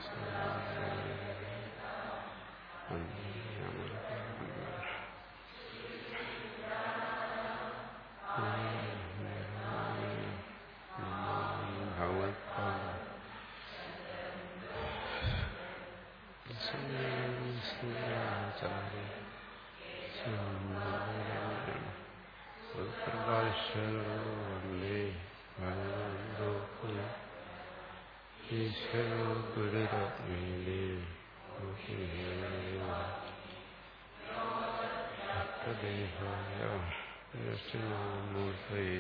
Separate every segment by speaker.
Speaker 1: വന്ദേ ഭഗവന്തോ പുനഃ ഈശ്വരോ ഗുരുരത്മീലേ ഭക്തദേഹായ ദക്ഷിണാമൂർത്തയേ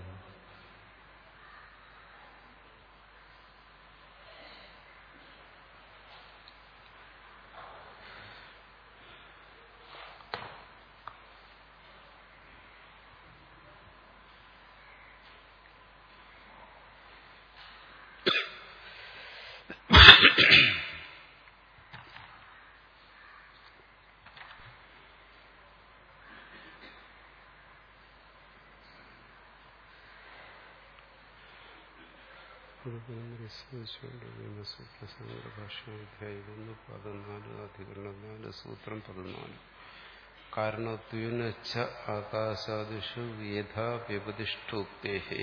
Speaker 1: ഭാഷാധ്യായം പതിനാല് അധികരണം നാല് സൂത്രം പതിനാല് കാരണത്വച്ച ആകാശാദിഷു യഥാ വ്യപതിഷ്ഠോക്തേഹേ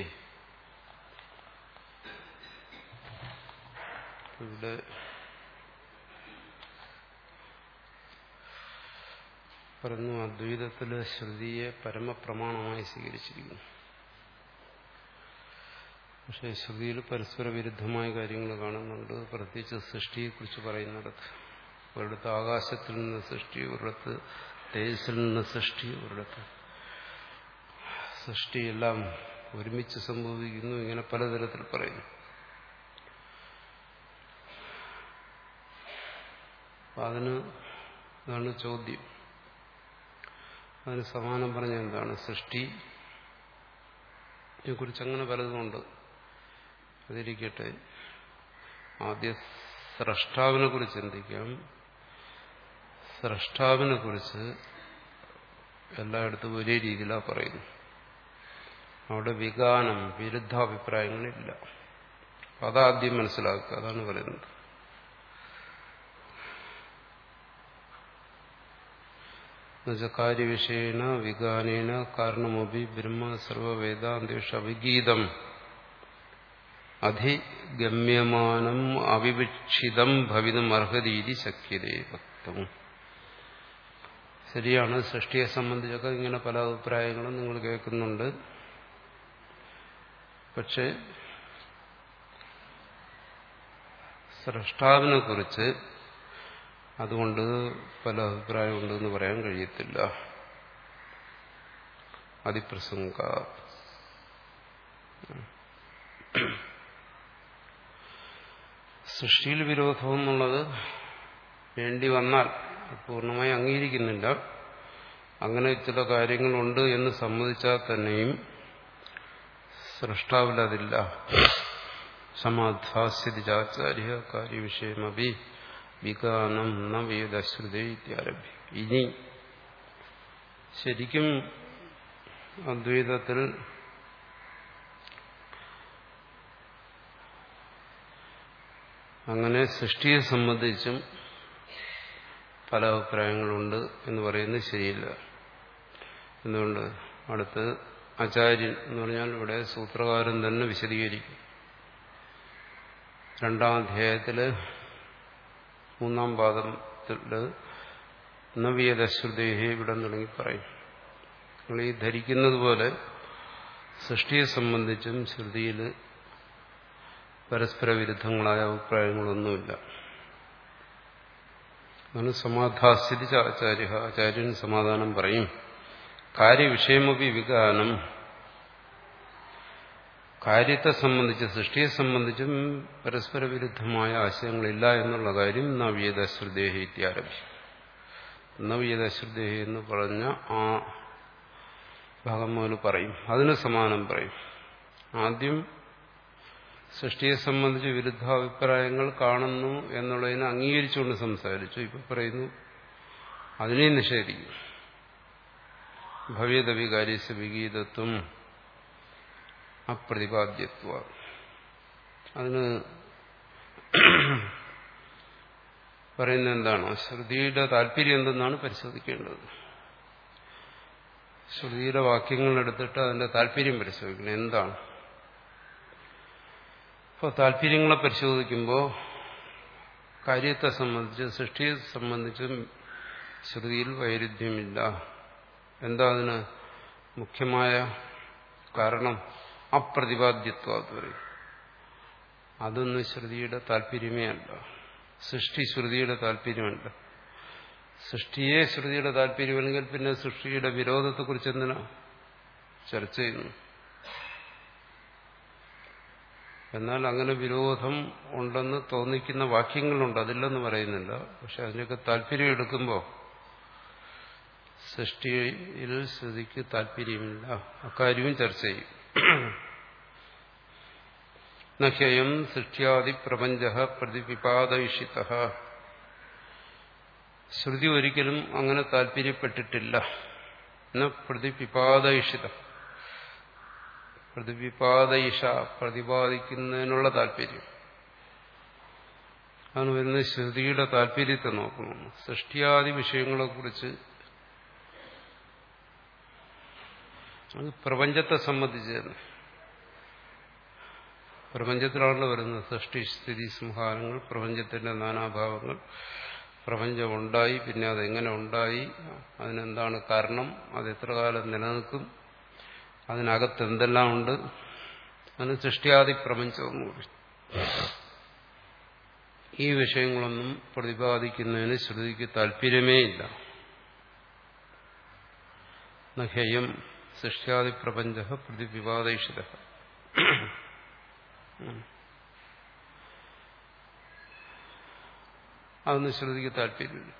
Speaker 1: ഇവിടെ പറഞ്ഞു അദ്വൈതത്തില് ശ്രുതിയെ പരമപ്രമാണമായി സ്വീകരിച്ചിരിക്കുന്നു പക്ഷെ ശ്രുതിയിൽ പരസ്പര വിരുദ്ധമായ കാര്യങ്ങൾ കാണുന്നുണ്ട് പ്രത്യേകിച്ച് സൃഷ്ടിയെക്കുറിച്ച് പറയുന്നിടത്ത് ഒരിടത്ത് ആകാശത്തിൽ നിന്ന് സൃഷ്ടി ഒരിടത്ത് തേജസ്സിൽ നിന്ന് സൃഷ്ടി ഒരിടത്ത് സൃഷ്ടിയെല്ലാം ഒരുമിച്ച് സംഭവിക്കുന്നു ഇങ്ങനെ പലതരത്തിൽ പറയുന്നു അതിന് ഇതാണ് ചോദ്യം അതിന് സമാനം പറഞ്ഞ എന്താണ് സൃഷ്ടിയെ കുറിച്ച് അങ്ങനെ പലതുമുണ്ട് അതിരിക്കട്ടെ ആദ്യ സ്രഷ്ടാവിനെ കുറിച്ച് ചിന്തിക്കാം സ്രഷ്ടാവിനെ കുറിച്ച് എല്ലായിടത്തും ഒരേ രീതിയിലാണ് പറയുന്നു അവിടെ വികാനം വിരുദ്ധാഭിപ്രായങ്ങളില്ല അതാദ്യം മനസ്സിലാക്കുക അതാണ് പറയുന്നത് എന്നുവെച്ചാൽ കാര്യവിഷയേന വികാനേന കാരണമൊബി ബ്രഹ്മ സർവവേദാന്തേഷ അവിഗീതം അധിഗമ്യമാനം അവിവക്ഷിതം ഭവിതം അർഹതീതി ശക്യതേ ഭക്തം ശരിയാണ് സൃഷ്ടിയെ സംബന്ധിച്ചൊക്കെ ഇങ്ങനെ പല അഭിപ്രായങ്ങളും നിങ്ങൾ കേൾക്കുന്നുണ്ട് പക്ഷെ സ്രഷ്ടാവിനെ കുറിച്ച് അതുകൊണ്ട് പല അഭിപ്രായമുണ്ടെന്ന് പറയാൻ കഴിയത്തില്ല അതിപ്രസംഗ സൃഷ്ടിയിൽ വിരോധം എന്നുള്ളത് വേണ്ടി വന്നാൽ പൂർണ്ണമായി അംഗീകരിക്കുന്നില്ല അങ്ങനെ ചില കാര്യങ്ങളുണ്ട് എന്ന് സമ്മതിച്ചാൽ തന്നെയും സൃഷ്ടാവിലതില്ല സമാധാസ്യതിചാചാര്യ കാര്യവിഷയമപി വികാനം ന വേദശ്രുതേ ഇത്യാരഭ്യ ഇനി ശരിക്കും അദ്വൈതത്തിൽ അങ്ങനെ സൃഷ്ടിയെ സംബന്ധിച്ചും പല അഭിപ്രായങ്ങളുണ്ട് എന്ന് പറയുന്നത് ശരിയില്ല എന്തുകൊണ്ട് അടുത്ത് ആചാര്യൻ എന്ന് പറഞ്ഞാൽ ഇവിടെ സൂത്രകാരൻ തന്നെ വിശദീകരിക്കും രണ്ടാം അധ്യായത്തില് മൂന്നാം പാദത്തില് നവീയതശ്രുതേഹി ഇവിടെ തുടങ്ങി പറയും നിങ്ങൾ ഈ ധരിക്കുന്നത് പോലെ സൃഷ്ടിയെ സംബന്ധിച്ചും ശ്രുതിയിൽ പരസ്പര വിരുദ്ധങ്ങളായ അഭിപ്രായങ്ങളൊന്നുമില്ല അതാണ് സമാധാസ്ഥിതി ആചാര്യ ആചാര്യൻ സമാധാനം പറയും കാര്യവിഷയമൊക്കെ വികാനം കാര്യത്തെ സംബന്ധിച്ച് സൃഷ്ടിയെ സംബന്ധിച്ചും പരസ്പര വിരുദ്ധമായ ആശയങ്ങളില്ല എന്നുള്ള കാര്യം നവ്യതശ്രുദേഹി ഇത്യാരഭ്യം നവ്യതശ്രുദേഹി എന്ന് പറഞ്ഞ ആ ഭാഗം മുതൽ പറയും അതിന് സമാനം പറയും ആദ്യം സൃഷ്ടിയെ സംബന്ധിച്ച് വിരുദ്ധാഭിപ്രായങ്ങൾ കാണുന്നു എന്നുള്ളതിനെ അംഗീകരിച്ചുകൊണ്ട് സംസാരിച്ചു ഇപ്പൊ പറയുന്നു അതിനെ നിഷേധിക്കും ഭവ്യതവികാര്യസ് വിഗീതത്വം അപ്രതിപാദ്യത്വ അതിന് പറയുന്നത് എന്താണ് ശ്രുതിയുടെ താല്പര്യം എന്തെന്നാണ് പരിശോധിക്കേണ്ടത് ശ്രുതിയുടെ വാക്യങ്ങൾ എടുത്തിട്ട് അതിന്റെ താല്പര്യം പരിശോധിക്കണം എന്താണ് അപ്പോൾ താല്പര്യങ്ങളെ പരിശോധിക്കുമ്പോൾ കാര്യത്തെ സംബന്ധിച്ച് സൃഷ്ടിയെ സംബന്ധിച്ചും ശ്രുതിയിൽ വൈരുദ്ധ്യമില്ല എന്താ അതിന് മുഖ്യമായ കാരണം അപ്രതിപാദ്യത്വം പറയും അതൊന്നും ശ്രുതിയുടെ താല്പര്യമേ അല്ല സൃഷ്ടി ശ്രുതിയുടെ താല്പര്യമല്ല സൃഷ്ടിയെ ശ്രുതിയുടെ താല്പര്യമല്ലെങ്കിൽ പിന്നെ സൃഷ്ടിയുടെ വിരോധത്തെക്കുറിച്ച് എന്തിനാ ചർച്ച ചെയ്യുന്നു എന്നാൽ അങ്ങനെ വിരോധം ഉണ്ടെന്ന് തോന്നിക്കുന്ന വാക്യങ്ങളുണ്ട് അതില്ലെന്ന് പറയുന്നില്ല പക്ഷെ അതിനൊക്കെ താല്പര്യം എടുക്കുമ്പോൾ സൃഷ്ടിയിൽ ശ്രുതിക്ക് താല്പര്യമില്ല അക്കാര്യവും ചർച്ച ചെയ്യും നഹ്യയം സൃഷ്ടിയാദി പ്രപഞ്ച പ്രതിപിപാദയിഷിത ശ്രുതി ഒരിക്കലും അങ്ങനെ താല്പര്യപ്പെട്ടിട്ടില്ല എന്ന പ്രതിപിപാദയിഷിത പ്രതിപിപാദയിഷ പ്രതിപാദിക്കുന്നതിനുള്ള താല്പര്യം അതാണ് വരുന്നത് ശ്രുതിയുടെ താല്പര്യത്തെ നോക്കണം സൃഷ്ടിയാദി വിഷയങ്ങളെക്കുറിച്ച് അത് പ്രപഞ്ചത്തെ സംബന്ധിച്ച് തന്നെ പ്രപഞ്ചത്തിലാണല്ലോ വരുന്നത് സൃഷ്ടി സ്ഥിതി സംഹാരങ്ങൾ പ്രപഞ്ചത്തിന്റെ നാനാഭാവങ്ങൾ പ്രപഞ്ചം ഉണ്ടായി പിന്നെ അതെങ്ങനെ ഉണ്ടായി അതിനെന്താണ് കാരണം അത് എത്ര കാലം നിലനിൽക്കും അതിനകത്ത് എന്തെല്ലാം ഉണ്ട് അതിന് സൃഷ്ടിയാദി പ്രപഞ്ചമെന്ന് പറയും ഈ വിഷയങ്ങളൊന്നും പ്രതിപാദിക്കുന്നതിന് ശ്രുതിക്ക് താല്പര്യമേ ഇല്ല നഹ്യം സൃഷ്ടിയാദി പ്രപഞ്ച പ്രതിപിപാദിഷിത അതൊന്നും ശ്രുതിക്ക് താല്പര്യമില്ല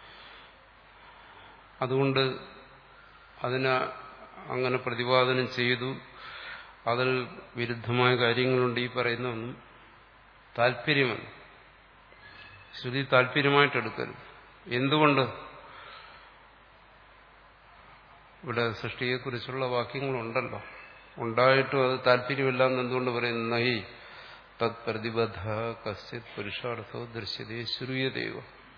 Speaker 1: അതുകൊണ്ട് അതിനെ അങ്ങനെ പ്രതിപാദനം ചെയ്തു അതിൽ വിരുദ്ധമായ കാര്യങ്ങളുണ്ട് ഈ പറയുന്നൊന്നും താല്പര്യമല്ല ശ്രുതി താല്പര്യമായിട്ടെടുക്കരുത് എന്തുകൊണ്ട് ഇവിടെ സൃഷ്ടിയെക്കുറിച്ചുള്ള വാക്യങ്ങളുണ്ടല്ലോ ഉണ്ടായിട്ടും അത് താല്പര്യമില്ല എന്ന് എന്തുകൊണ്ട് പറയുന്നു നഹി തത് പ്രതിബദ്ധ കശ്ചിത് പുരുഷാർത്ഥോ ദൃശ്യതേ ശ്രുയദേവ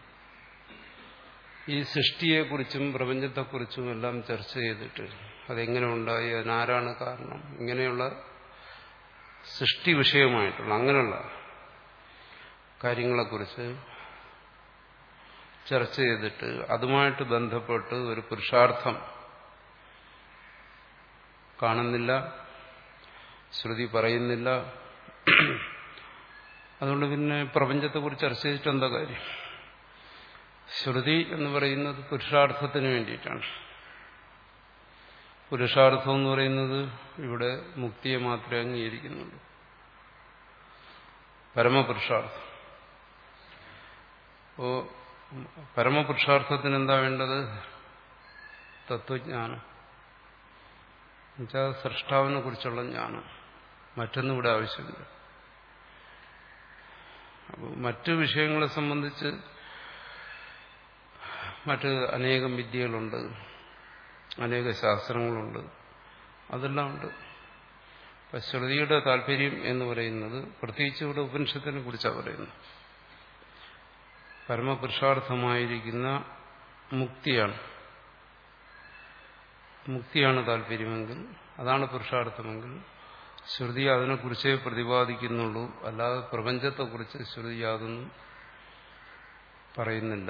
Speaker 1: ഈ സൃഷ്ടിയെക്കുറിച്ചും പ്രപഞ്ചത്തെക്കുറിച്ചും എല്ലാം ചർച്ച ചെയ്തിട്ട് അതെങ്ങനെ ഉണ്ടായി അതിനാരാണ് കാരണം ഇങ്ങനെയുള്ള സൃഷ്ടി വിഷയമായിട്ടുള്ള അങ്ങനെയുള്ള കാര്യങ്ങളെക്കുറിച്ച് ചർച്ച ചെയ്തിട്ട് അതുമായിട്ട് ബന്ധപ്പെട്ട് ഒരു പുരുഷാർത്ഥം കാണുന്നില്ല ശ്രുതി പറയുന്നില്ല അതുകൊണ്ട് പിന്നെ പ്രപഞ്ചത്തെക്കുറിച്ച് ചർച്ച ചെയ്തിട്ട് എന്താ കാര്യം ശ്രുതി എന്ന് പറയുന്നത് പുരുഷാർത്ഥത്തിന് വേണ്ടിയിട്ടാണ് പുരുഷാർത്ഥം എന്ന് പറയുന്നത് ഇവിടെ മുക്തിയെ മാത്രമേ അംഗീകരിക്കുന്നുള്ളൂ പരമപുരുഷാർത്ഥം അപ്പോ പരമപുരുഷാർത്ഥത്തിന് എന്താ വേണ്ടത് തത്വജ്ഞാനം എന്നുവെച്ചാൽ സൃഷ്ടാവിനെ കുറിച്ചുള്ള ജ്ഞാനം മറ്റൊന്നും ഇവിടെ ആവശ്യമില്ല അപ്പോൾ മറ്റു വിഷയങ്ങളെ സംബന്ധിച്ച് മറ്റ് അനേകം വിദ്യകളുണ്ട് അനേക ശാസ്ത്രങ്ങളുണ്ട് അതെല്ലാം ഉണ്ട് അപ്പം ശ്രുതിയുടെ താല്പര്യം എന്ന് പറയുന്നത് പ്രത്യേകിച്ച് ഇവിടെ ഉപനിഷത്തിനെ കുറിച്ചാണ് പറയുന്നത് പരമപുരുഷാർത്ഥമായിരിക്കുന്ന മുക്തിയാണ് മുക്തിയാണ് താല്പര്യമെങ്കിൽ അതാണ് പുരുഷാർത്ഥമെങ്കിൽ ശ്രുതി അതിനെക്കുറിച്ചേ പ്രതിപാദിക്കുന്നുള്ളൂ അല്ലാതെ പ്രപഞ്ചത്തെക്കുറിച്ച് ശ്രുതി യാതൊന്നും പറയുന്നില്ല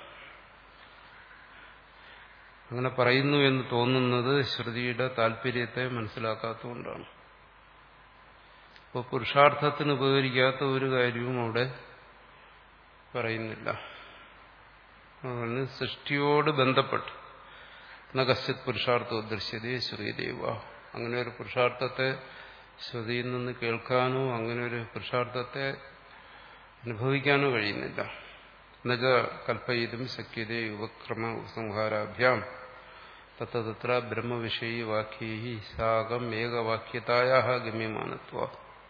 Speaker 1: അങ്ങനെ പറയുന്നു എന്ന് തോന്നുന്നത് ശ്രുതിയുടെ താല്പര്യത്തെ മനസ്സിലാക്കാത്തതുകൊണ്ടാണ് അപ്പോൾ പുരുഷാർത്ഥത്തിന് ഉപകരിക്കാത്ത ഒരു കാര്യവും അവിടെ പറയുന്നില്ല അതുകൊണ്ട് സൃഷ്ടിയോട് ബന്ധപ്പെട്ട് നകശ്ചിത് പുരുഷാർത്ഥോ ദൃശ്യതേ ശ്രീദേവ അങ്ങനെ ഒരു പുരുഷാർത്ഥത്തെ ശ്രുതിയിൽ നിന്ന് കേൾക്കാനോ അങ്ങനെ ഒരു പുരുഷാർത്ഥത്തെ അനുഭവിക്കാനോ കഴിയുന്നില്ല എന്നുവെച്ച കൽപ്പയിതും ശക്യതേ ഉപക്രമ ഉപസംഹാരാഭ്യാം തത്ര ബ്രഹ്മവിഷയി വാക്യൈ സാകം ഏകവാക്യതായ ഗമ്യമാനത്വ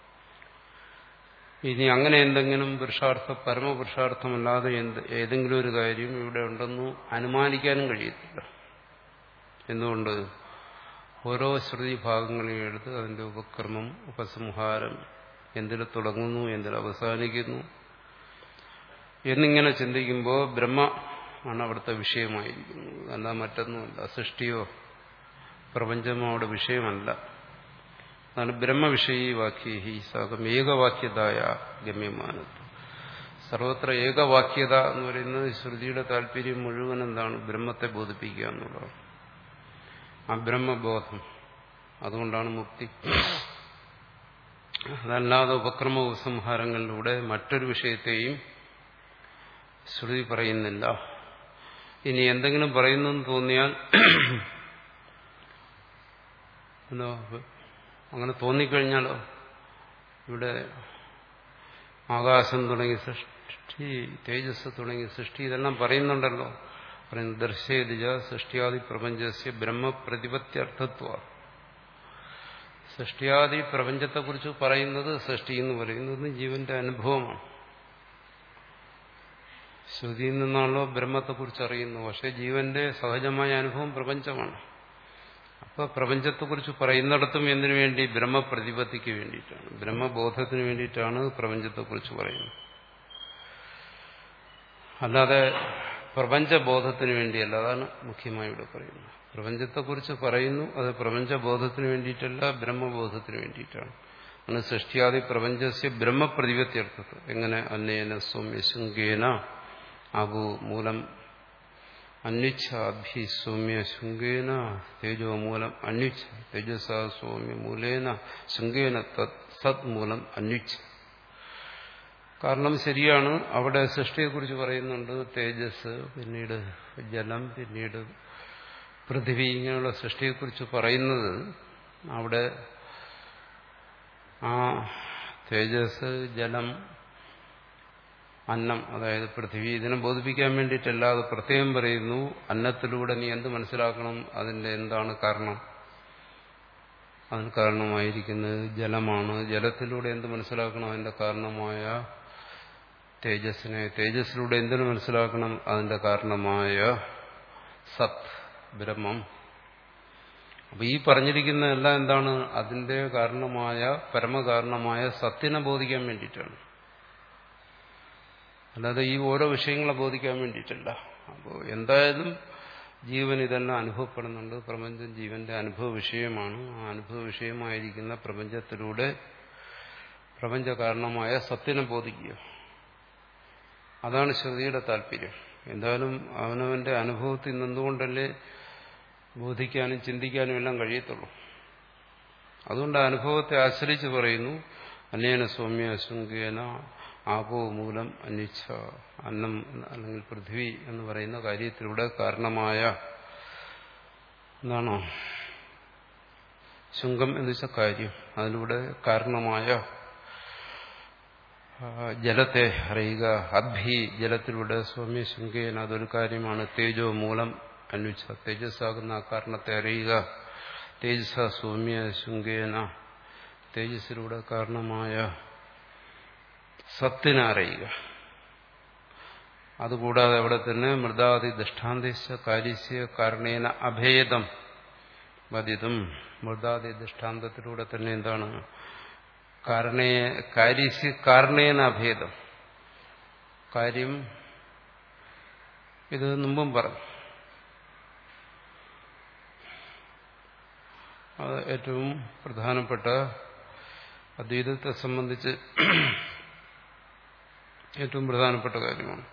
Speaker 1: ഇനി അങ്ങനെ എന്തെങ്കിലും പുരുഷാർത്ഥ പരമപുരുഷാർത്ഥമല്ലാതെ എന്ത് ഏതെങ്കിലും ഒരു കാര്യം ഇവിടെ ഉണ്ടെന്ന് അനുമാനിക്കാനും കഴിയത്തില്ല എന്തുകൊണ്ട് ഓരോ ശ്രുതി ഭാഗങ്ങളെയും എടുത്ത് അതിന്റെ ഉപക്രമം ഉപസംഹാരം എന്തിൽ തുടങ്ങുന്നു എന്തിൽ അവസാനിക്കുന്നു എന്നിങ്ങനെ ചിന്തിക്കുമ്പോൾ ബ്രഹ്മ ആണ് അവിടുത്തെ വിഷയമായിരിക്കുന്നത് അല്ല മറ്റൊന്നുമല്ല സൃഷ്ടിയോ പ്രപഞ്ചമോ അവിടെ വിഷയമല്ല അതാണ് ബ്രഹ്മവിഷയീ വാക്യഹി സാകം ഏകവാക്യതായ ഗമ്യമാനത്വം സർവത്ര ഏകവാക്യത എന്ന് പറയുന്നത് ശ്രുതിയുടെ താല്പര്യം മുഴുവൻ എന്താണ് ബ്രഹ്മത്തെ ബോധിപ്പിക്കുക എന്നുള്ളതാണ് ആ ബ്രഹ്മബോധം അതുകൊണ്ടാണ് മുക്തി അതല്ലാതെ ഉപക്രമ ഉപസംഹാരങ്ങളിലൂടെ മറ്റൊരു വിഷയത്തെയും ശ്രുതി പറയുന്നില്ല ഇനി എന്തെങ്കിലും പറയുന്നു എന്ന് തോന്നിയാൽ എന്തോ അങ്ങനെ തോന്നിക്കഴിഞ്ഞാലോ ഇവിടെ ആകാശം തുടങ്ങി സൃഷ്ടി തേജസ് തുടങ്ങി സൃഷ്ടി ഇതെല്ലാം പറയുന്നുണ്ടല്ലോ പറയുന്നു ദർശേതിജ സൃഷ്ടിയാദി പ്രപഞ്ചസ്യ ബ്രഹ്മപ്രതിപത്യർത്ഥത്വ സൃഷ്ടിയാദി പ്രപഞ്ചത്തെക്കുറിച്ച് പറയുന്നത് സൃഷ്ടി എന്ന് പറയുന്നത് ജീവന്റെ അനുഭവമാണ് ശ്രുതിയിൽ നിന്നാണല്ലോ ബ്രഹ്മത്തെക്കുറിച്ച് അറിയുന്നു പക്ഷെ ജീവന്റെ സഹജമായ അനുഭവം പ്രപഞ്ചമാണ് അപ്പൊ പ്രപഞ്ചത്തെക്കുറിച്ച് പറയുന്നിടത്തും എന്തിനു വേണ്ടി ബ്രഹ്മപ്രതിപത്തിക്ക് വേണ്ടിയിട്ടാണ് ബ്രഹ്മബോധത്തിന് വേണ്ടിയിട്ടാണ് പ്രപഞ്ചത്തെക്കുറിച്ച് പറയുന്നത് അല്ലാതെ പ്രപഞ്ചബോധത്തിന് വേണ്ടിയല്ല അതാണ് മുഖ്യമായി ഇവിടെ പറയുന്നത് പ്രപഞ്ചത്തെക്കുറിച്ച് പറയുന്നു അത് പ്രപഞ്ചബോധത്തിന് വേണ്ടിയിട്ടല്ല ബ്രഹ്മബോധത്തിന് വേണ്ടിയിട്ടാണ് ആണ് സൃഷ്ടിയാദി പ്രപഞ്ചസ്യ ബ്രഹ്മപ്രതിപത്യർത്ഥത്ത് എങ്ങനെ അന്നേന സൗമ്യ ശുങ്കേന അബു മൂലം അന്വിച്ഛാഭി സൗമ്യ ശുങ്കേന തേജോ മൂലം അന്വിച്ഛ തേജസ സൗമ്യ മൂലേന ശുങ്കേന സത് മൂലം അന്വിച്ഛ കാരണം ശരിയാണ് അവിടെ സൃഷ്ടിയെക്കുറിച്ച് പറയുന്നുണ്ട് തേജസ് പിന്നീട് ജലം പിന്നീട് പൃഥിവി ഇങ്ങനെയുള്ള സൃഷ്ടിയെക്കുറിച്ച് പറയുന്നത് അവിടെ ആ തേജസ് ജലം അന്നം അതായത് പൃഥ്വി ഇതിനെ ബോധിപ്പിക്കാൻ വേണ്ടിയിട്ടല്ല അത് പ്രത്യേകം പറയുന്നു അന്നത്തിലൂടെ നീ എന്ത് മനസ്സിലാക്കണം അതിന്റെ എന്താണ് കാരണം അതിന് കാരണമായിരിക്കുന്നത് ജലമാണ് ജലത്തിലൂടെ എന്ത് മനസ്സിലാക്കണം അതിന്റെ കാരണമായ തേജസ്സിനെ തേജസ്സിലൂടെ എന്തിനു മനസ്സിലാക്കണം അതിന്റെ കാരണമായ സത് ബ്രഹ്മം അപ്പൊ ഈ പറഞ്ഞിരിക്കുന്നതെല്ലാം എന്താണ് അതിന്റെ കാരണമായ പരമകാരണമായ സത്തിനെ ബോധിക്കാൻ വേണ്ടിയിട്ടാണ് അല്ലാതെ ഈ ഓരോ വിഷയങ്ങളെ ബോധിക്കാൻ വേണ്ടിയിട്ടല്ല അപ്പോൾ എന്തായാലും ജീവൻ ഇതെല്ലാം അനുഭവപ്പെടുന്നുണ്ട് പ്രപഞ്ചം ജീവന്റെ അനുഭവ വിഷയമാണ് ആ അനുഭവ വിഷയമായിരിക്കുന്ന പ്രപഞ്ചത്തിലൂടെ പ്രപഞ്ച കാരണമായ സത്തിനെ ബോധിക്കുക അതാണ് ശ്രുതിയുടെ താല്പര്യം എന്തായാലും അവനവന്റെ അനുഭവത്തിൽ നിന്നുകൊണ്ടല്ലേ ബോധിക്കാനും ചിന്തിക്കാനും എല്ലാം കഴിയത്തുള്ളൂ അതുകൊണ്ട് അനുഭവത്തെ ആശ്രയിച്ച് പറയുന്നു അന്യേന സൗമ്യ ശുങ്കേന ആപോ മൂലം അന്വിച്ഛ അന്നം അല്ലെങ്കിൽ പൃഥ്വി എന്ന് പറയുന്ന കാര്യത്തിലൂടെ കാരണമായ എന്താണോ ശുങ്കം എന്ന് വെച്ച കാര്യം അതിലൂടെ കാരണമായ ജലത്തെ അറിയുക അദ്ഭി ജലത്തിലൂടെ സൗമ്യ ശുങ്കേന അതൊരു കാര്യമാണ് തേജോ മൂലം അന്വിച്ച തേജസ്സാകുന്ന ആ കാരണത്തെ അറിയുക തേജസ സൗമ്യ ശുങ്കേന തേജസ്സിലൂടെ കാരണമായ സത്തിനെ അറിയുക അതുകൂടാതെ അവിടെ തന്നെ മൃദാദി ദൃഷ്ടാന്തേശ കാര്യസ്യ കാരണേന അഭേദം വധിതും മൃദാദി ദൃഷ്ടാന്തത്തിലൂടെ തന്നെ എന്താണ് കാരണേ കാര്യസ്യ കാരണേന അഭേദം കാര്യം ഇത് മുമ്പും പറഞ്ഞു അത് ഏറ്റവും പ്രധാനപ്പെട്ട അദ്വൈതത്തെ സംബന്ധിച്ച് ഏറ്റവും പ്രധാനപ്പെട്ട കാര്യമാണ്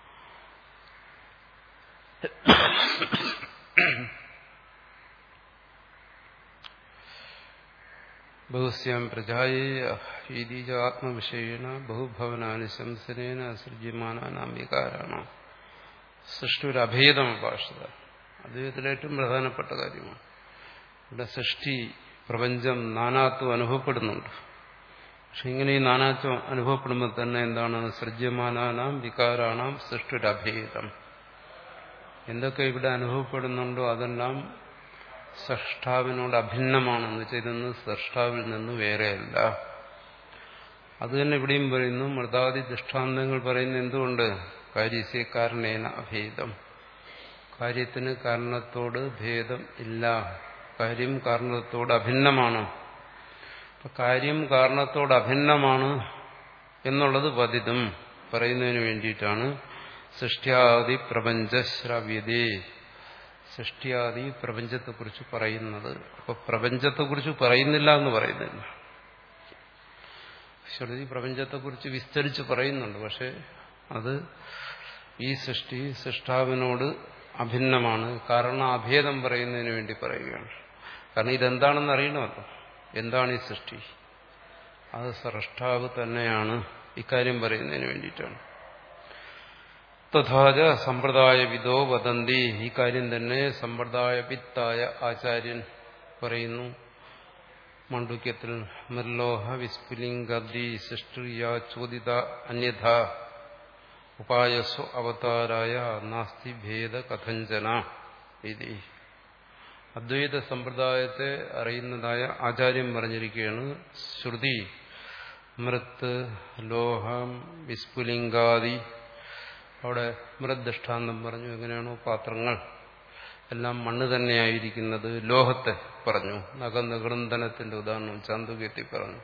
Speaker 1: ബഹുസ്യാം പ്രജായേജ ആത്മവിഷയേണ ബഹുഭവനാനുശംസനേന സൃജ്യമാനാനാം വികാരാണ് സൃഷ്ടി ഒരു അഭേദം ഭാഷത അദ്ദേഹത്തിലെ ഏറ്റവും പ്രധാനപ്പെട്ട കാര്യമാണ് ഇവിടെ സൃഷ്ടി പ്രപഞ്ചം നാനാത്വം അനുഭവപ്പെടുന്നുണ്ട് പക്ഷെ ഇങ്ങനെ ഈ നാനാത്വം അനുഭവപ്പെടുമ്പോൾ തന്നെ എന്താണ് സൃജ്യമാനാനാം വികാരാണാം സൃഷ്ടിരഭേദം എന്തൊക്കെ ഇവിടെ അനുഭവപ്പെടുന്നുണ്ടോ അതെല്ലാം സൃഷ്ടാവിനോട് അഭിന്നമാണെന്ന് വെച്ചാൽ ഇതൊന്നും സൃഷ്ടാവിൽ നിന്ന് വേറെയല്ല അത് തന്നെ ഇവിടെയും പറയുന്നു മൃതാദി ദൃഷ്ടാന്തങ്ങൾ പറയുന്ന എന്തുകൊണ്ട് കാര്യസ്യ കാരണേന അഭേദം കാര്യത്തിന് കാരണത്തോട് ഭേദം ഇല്ല കാര്യം കാരണത്തോട് അഭിന്നമാണ് കാര്യം കാരണത്തോട് അഭിന്നമാണ് എന്നുള്ളത് പതിതും പറയുന്നതിന് വേണ്ടിയിട്ടാണ് സൃഷ്ട്യാദി പ്രപഞ്ച ശ്രാവ്യതേ സൃഷ്ടിയാദി പ്രപഞ്ചത്തെക്കുറിച്ച് പറയുന്നത് അപ്പൊ പ്രപഞ്ചത്തെക്കുറിച്ച് പറയുന്നില്ല എന്ന് പറയുന്നില്ല ശ്രുതി പ്രപഞ്ചത്തെക്കുറിച്ച് വിസ്തരിച്ച് പറയുന്നുണ്ട് പക്ഷെ അത് ഈ സൃഷ്ടി സൃഷ്ടാവിനോട് അഭിന്നമാണ് കാരണം അഭേദം പറയുന്നതിന് വേണ്ടി പറയുകയാണ് കാരണം ഇതെന്താണെന്ന് അറിയണമല്ലോ എന്താണ് ഈ സൃഷ്ടി അത് സൃഷ്ടാവ് തന്നെയാണ് ഇക്കാര്യം പറയുന്നതിന് വേണ്ടിയിട്ടാണ് തഥാച സമ്പ്രദായ വിദോ വദന്തി ഈ കാര്യം തന്നെ സമ്പ്രദായ വിത്തായ ആചാര്യൻ പറയുന്നു മണ്ഡുക്യത്തിൽ നിർലോഹ വിസ്ഫുലിംഗി സൃഷ്ടിയ ചോദിത അന്യഥ ഉപായസ്വ അവതാരായ നാസ്തി ഭേദ കഥഞ്ചന ഇതി അദ്വൈത സമ്പ്രദായത്തെ അറിയുന്നതായ ആചാര്യം പറഞ്ഞിരിക്കുകയാണ് ശ്രുതി മൃത്ത് ലോഹം വിസ്ഫുലിംഗാദി അവിടെ മൃദ്ദൃഷ്ടാന്തം പറഞ്ഞു എങ്ങനെയാണോ പാത്രങ്ങൾ എല്ലാം മണ്ണ് തന്നെയായിരിക്കുന്നത് ലോഹത്തെ പറഞ്ഞു നഖനികൃന്ദനത്തിന്റെ ഉദാഹരണം ചാന്തുകെത്തി പറഞ്ഞു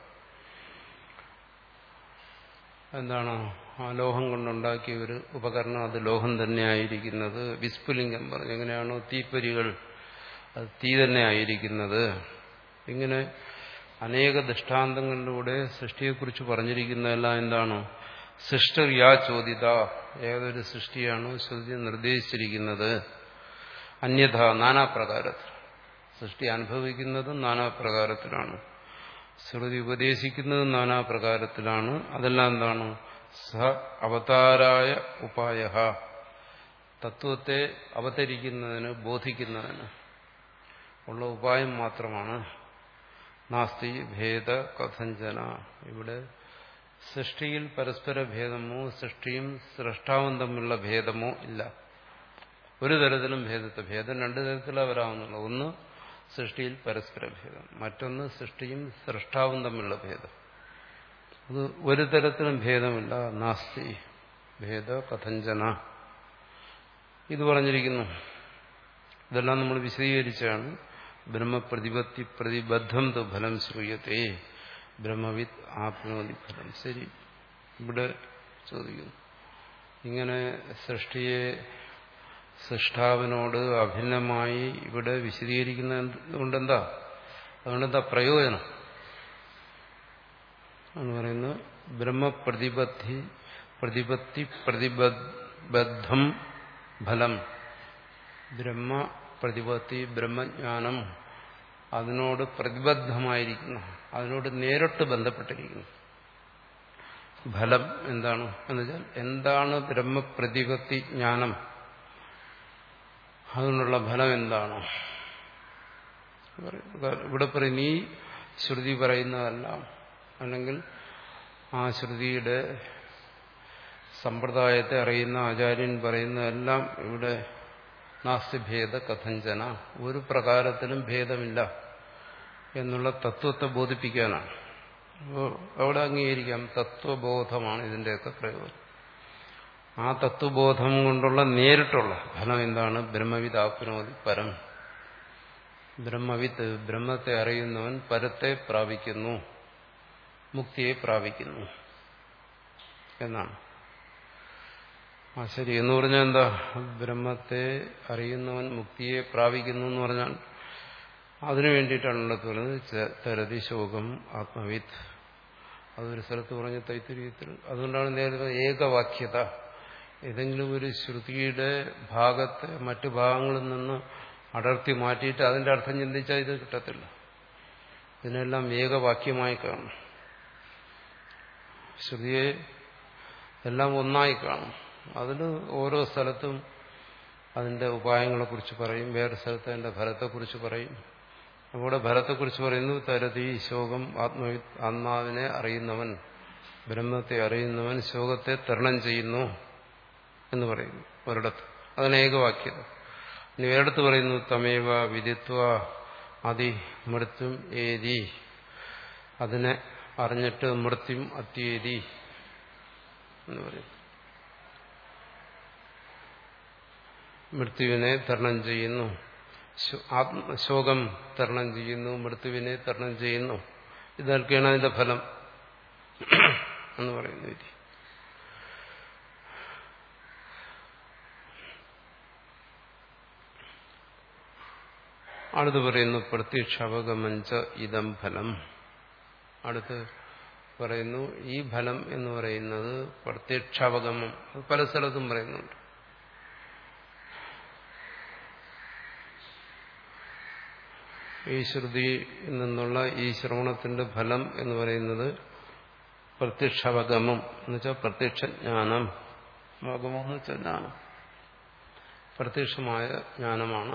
Speaker 1: എന്താണ് ആ ലോഹം കൊണ്ടുണ്ടാക്കിയ ഒരു ഉപകരണം അത് ലോഹം തന്നെയായിരിക്കുന്നത് വിസ്ഫുലിംഗം പറഞ്ഞു എങ്ങനെയാണോ തീപ്പൊരികൾ അത് തീ തന്നെയായിരിക്കുന്നത് ഇങ്ങനെ അനേക ദൃഷ്ടാന്തങ്ങളിലൂടെ സൃഷ്ടിയെക്കുറിച്ച് പറഞ്ഞിരിക്കുന്നതെല്ലാം എന്താണ് സൃഷ്ടർ യാ ചോദിത ഏതൊരു സൃഷ്ടിയാണോ ശ്രുതി നിർദ്ദേശിച്ചിരിക്കുന്നത് അന്യഥ നാനാപ്രകാരത്തിൽ സൃഷ്ടി അനുഭവിക്കുന്നതും നാനാപ്രകാരത്തിലാണ് ശ്രുതി ഉപദേശിക്കുന്നതും നാനാപ്രകാരത്തിലാണ് അതെല്ലാം എന്താണ് സ അവതാരായ ഉപായ തത്വത്തെ അവതരിക്കുന്നതിന് ബോധിക്കുന്നതിന് ഉള്ള ഉപായം മാത്രമാണ് നാസ്തി ഭേദ കഥഞ്ചന ഇവിടെ സൃഷ്ടിയിൽ പരസ്പര ഭേദമോ സൃഷ്ടിയും സൃഷ്ടാവും തമ്മിലുള്ള ഭേദമോ ഇല്ല ഒരു തരത്തിലും ഭേദത്തെ ഭേദം രണ്ടു തരത്തിലാണ് വരാവുന്നുള്ളൂ ഒന്ന് സൃഷ്ടിയിൽ പരസ്പര ഭേദം മറ്റൊന്ന് സൃഷ്ടിയും സൃഷ്ടാവും തമ്മിലുള്ള ഭേദം അത് ഒരു തരത്തിലും ഭേദമില്ല നാസ്തി ഭേദ കഥഞ്ചന ഇത് പറഞ്ഞിരിക്കുന്നു ഇതെല്ലാം നമ്മൾ വിശദീകരിച്ചാണ് ബ്രഹ്മപ്രതിപത്തി പ്രതിബദ്ധം തു ഫലം ശ്രൂയത്തെ ബ്രഹ്മവിത്ത് ആപ്നോതി ഫലം ശരി ഇവിടെ ചോദിക്കുന്നു ഇങ്ങനെ സൃഷ്ടിയെ സൃഷ്ടാവിനോട് അഭിന്നമായി ഇവിടെ വിശദീകരിക്കുന്നത് കൊണ്ടെന്താ അതുകൊണ്ടെന്താ പ്രയോജനം എന്ന് പറയുന്നത് ബ്രഹ്മപ്രതിപത്തി പ്രതിപത്തി പ്രതിബദ്ധം ഫലം ബ്രഹ്മ പ്രതിപത്തി ബ്രഹ്മജ്ഞാനം അതിനോട് പ്രതിബദ്ധമായിരിക്കുന്നു അതിനോട് നേരിട്ട് ബന്ധപ്പെട്ടിരിക്കുന്നു ഫലം എന്താണ് എന്ന് വെച്ചാൽ എന്താണ് ബ്രഹ്മപ്രതിപത്തി ജ്ഞാനം അതിനുള്ള ഫലം എന്താണ് ഇവിടെ പറയും നീ ശ്രുതി പറയുന്നതെല്ലാം അല്ലെങ്കിൽ ആ ശ്രുതിയുടെ സമ്പ്രദായത്തെ അറിയുന്ന ആചാര്യൻ പറയുന്നതെല്ലാം ഇവിടെ നാസ്തിഭേദ കഥഞ്ചന ഒരു പ്രകാരത്തിലും ഭേദമില്ല എന്നുള്ള തത്വത്തെ ബോധിപ്പിക്കാനാണ് അപ്പോൾ അവിടെ അംഗീകരിക്കാം തത്വബോധമാണ് ഇതിൻ്റെയൊക്കെ പ്രയോജനം ആ തത്വബോധം കൊണ്ടുള്ള നേരിട്ടുള്ള ഫലം എന്താണ് ബ്രഹ്മവിദ് ആപ്നോതി പരം ബ്രഹ്മവിത്ത് ബ്രഹ്മത്തെ അറിയുന്നവൻ പരത്തെ പ്രാപിക്കുന്നു മുക്തിയെ പ്രാപിക്കുന്നു എന്നാണ് ആ ശരി എന്ന് പറഞ്ഞാൽ എന്താ ബ്രഹ്മത്തെ അറിയുന്നവൻ മുക്തിയെ പ്രാപിക്കുന്നു എന്ന് പറഞ്ഞാൽ അതിനു വേണ്ടിയിട്ടാണല്ലോ പറയുന്നത് തരതി ശോകം ആത്മവിത്ത് അതൊരു സ്ഥലത്ത് പറഞ്ഞ തൈത്തിരീയത്തിൽ അതുകൊണ്ടാണ് നേരത്തെ ഏകവാക്യത ഏതെങ്കിലും ഒരു ശ്രുതിയുടെ ഭാഗത്തെ മറ്റു ഭാഗങ്ങളിൽ നിന്ന് അടർത്തി മാറ്റിയിട്ട് അതിന്റെ അർത്ഥം ചിന്തിച്ചാൽ ഇത് കിട്ടത്തില്ല ഇതിനെല്ലാം ഏകവാക്യമായി കാണും ശ്രുതിയെ എല്ലാം ഒന്നായി കാണും അതിൽ ഓരോ സ്ഥലത്തും അതിന്റെ ഉപായങ്ങളെക്കുറിച്ച് പറയും വേറെ സ്ഥലത്ത് അതിന്റെ ഫലത്തെക്കുറിച്ച് പറയും അവിടെ ഫലത്തെക്കുറിച്ച് പറയുന്നു തരതി ശോകം ആത്മവി ആത്മാവിനെ അറിയുന്നവൻ ബ്രഹ്മത്തെ അറിയുന്നവൻ ശോകത്തെ തരണം ചെയ്യുന്നു എന്ന് പറയുന്നു ഒരിടത്ത് അതിന് ഏകവാക്യത ഇനി വേറെടുത്ത് പറയുന്നു തമേവ വിദിത്വ അതി മൃത്യും ഏതി അതിനെ അറിഞ്ഞിട്ട് മൃത്യും അത്യേതി എന്ന് പറയും മൃത്യുവിനെ തരണം ചെയ്യുന്നു ആത്മശോകം തരണം ചെയ്യുന്നു മൃത്യുവിനെ തരണം ചെയ്യുന്നു ഇതൊക്കെയാണ് അതിന്റെ ഫലം എന്ന് പറയുന്നു വിധി അടുത്ത് പറയുന്നു പ്രത്യക്ഷാവഗമഞ്ച ഇതം ഫലം അടുത്ത് പറയുന്നു ഈ ഫലം എന്ന് പറയുന്നത് പ്രത്യക്ഷാവഗമം അത് പല സ്ഥലത്തും പറയുന്നുണ്ട് ഈ ശ്രുതിയിൽ നിന്നുള്ള ഈ ശ്രവണത്തിന്റെ ഫലം എന്ന് പറയുന്നത് പ്രത്യക്ഷാവഗമം എന്ന് വെച്ചാൽ പ്രത്യക്ഷ ജ്ഞാനം അവഗമം എന്ന് വെച്ചാൽ ജ്ഞാനം പ്രത്യക്ഷമായ ജ്ഞാനമാണ്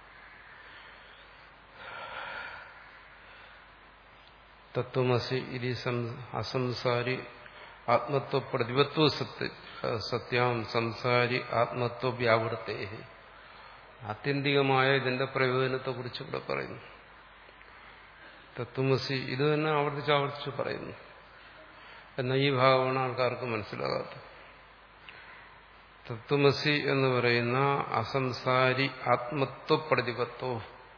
Speaker 1: തത്വമസി ഇതി അസംസാരി ആത്മത്വ പ്രതിപത്വ സത്യ സത്യാം സംസാരി ആത്മത്വ വ്യാവൃത്തേ ആത്യന്തികമായ ഇതിന്റെ പ്രയോജനത്തെക്കുറിച്ച് ഇവിടെ പറയുന്നു തത്വമസി ഇത് തന്നെ ആവർത്തിച്ച് ആവർത്തിച്ച് പറയുന്നു എന്നാൽ ഈ ഭാഗമാണ് ആൾക്കാർക്ക് മനസ്സിലാകാത്തത് തത്വമസി എന്ന് പറയുന്ന അസംസാരി ആത്മത്വ പ്രതിപത്വ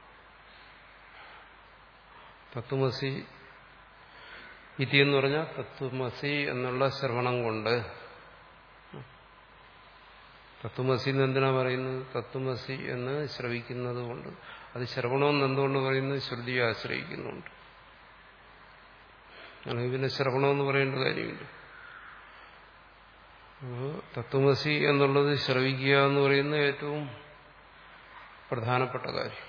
Speaker 1: തത്വമസി ഇതി എന്ന് പറഞ്ഞാൽ തത്വമസി എന്നുള്ള ശ്രവണം കൊണ്ട് തത്വമസി എന്ന് എന്തിനാ പറയുന്നത് തത്വമസി എന്ന് ശ്രവിക്കുന്നത് കൊണ്ട് അത് ശ്രവണമെന്ന് എന്തുകൊണ്ട് പറയുന്നത് ശ്രുതിയെ ആശ്രയിക്കുന്നുണ്ട് അല്ലെങ്കിൽ പിന്നെ ശ്രവണമെന്ന് പറയേണ്ട കാര്യമില്ല തത്വമസി എന്നുള്ളത് ശ്രവിക്കുക എന്ന് പറയുന്നത് ഏറ്റവും പ്രധാനപ്പെട്ട കാര്യം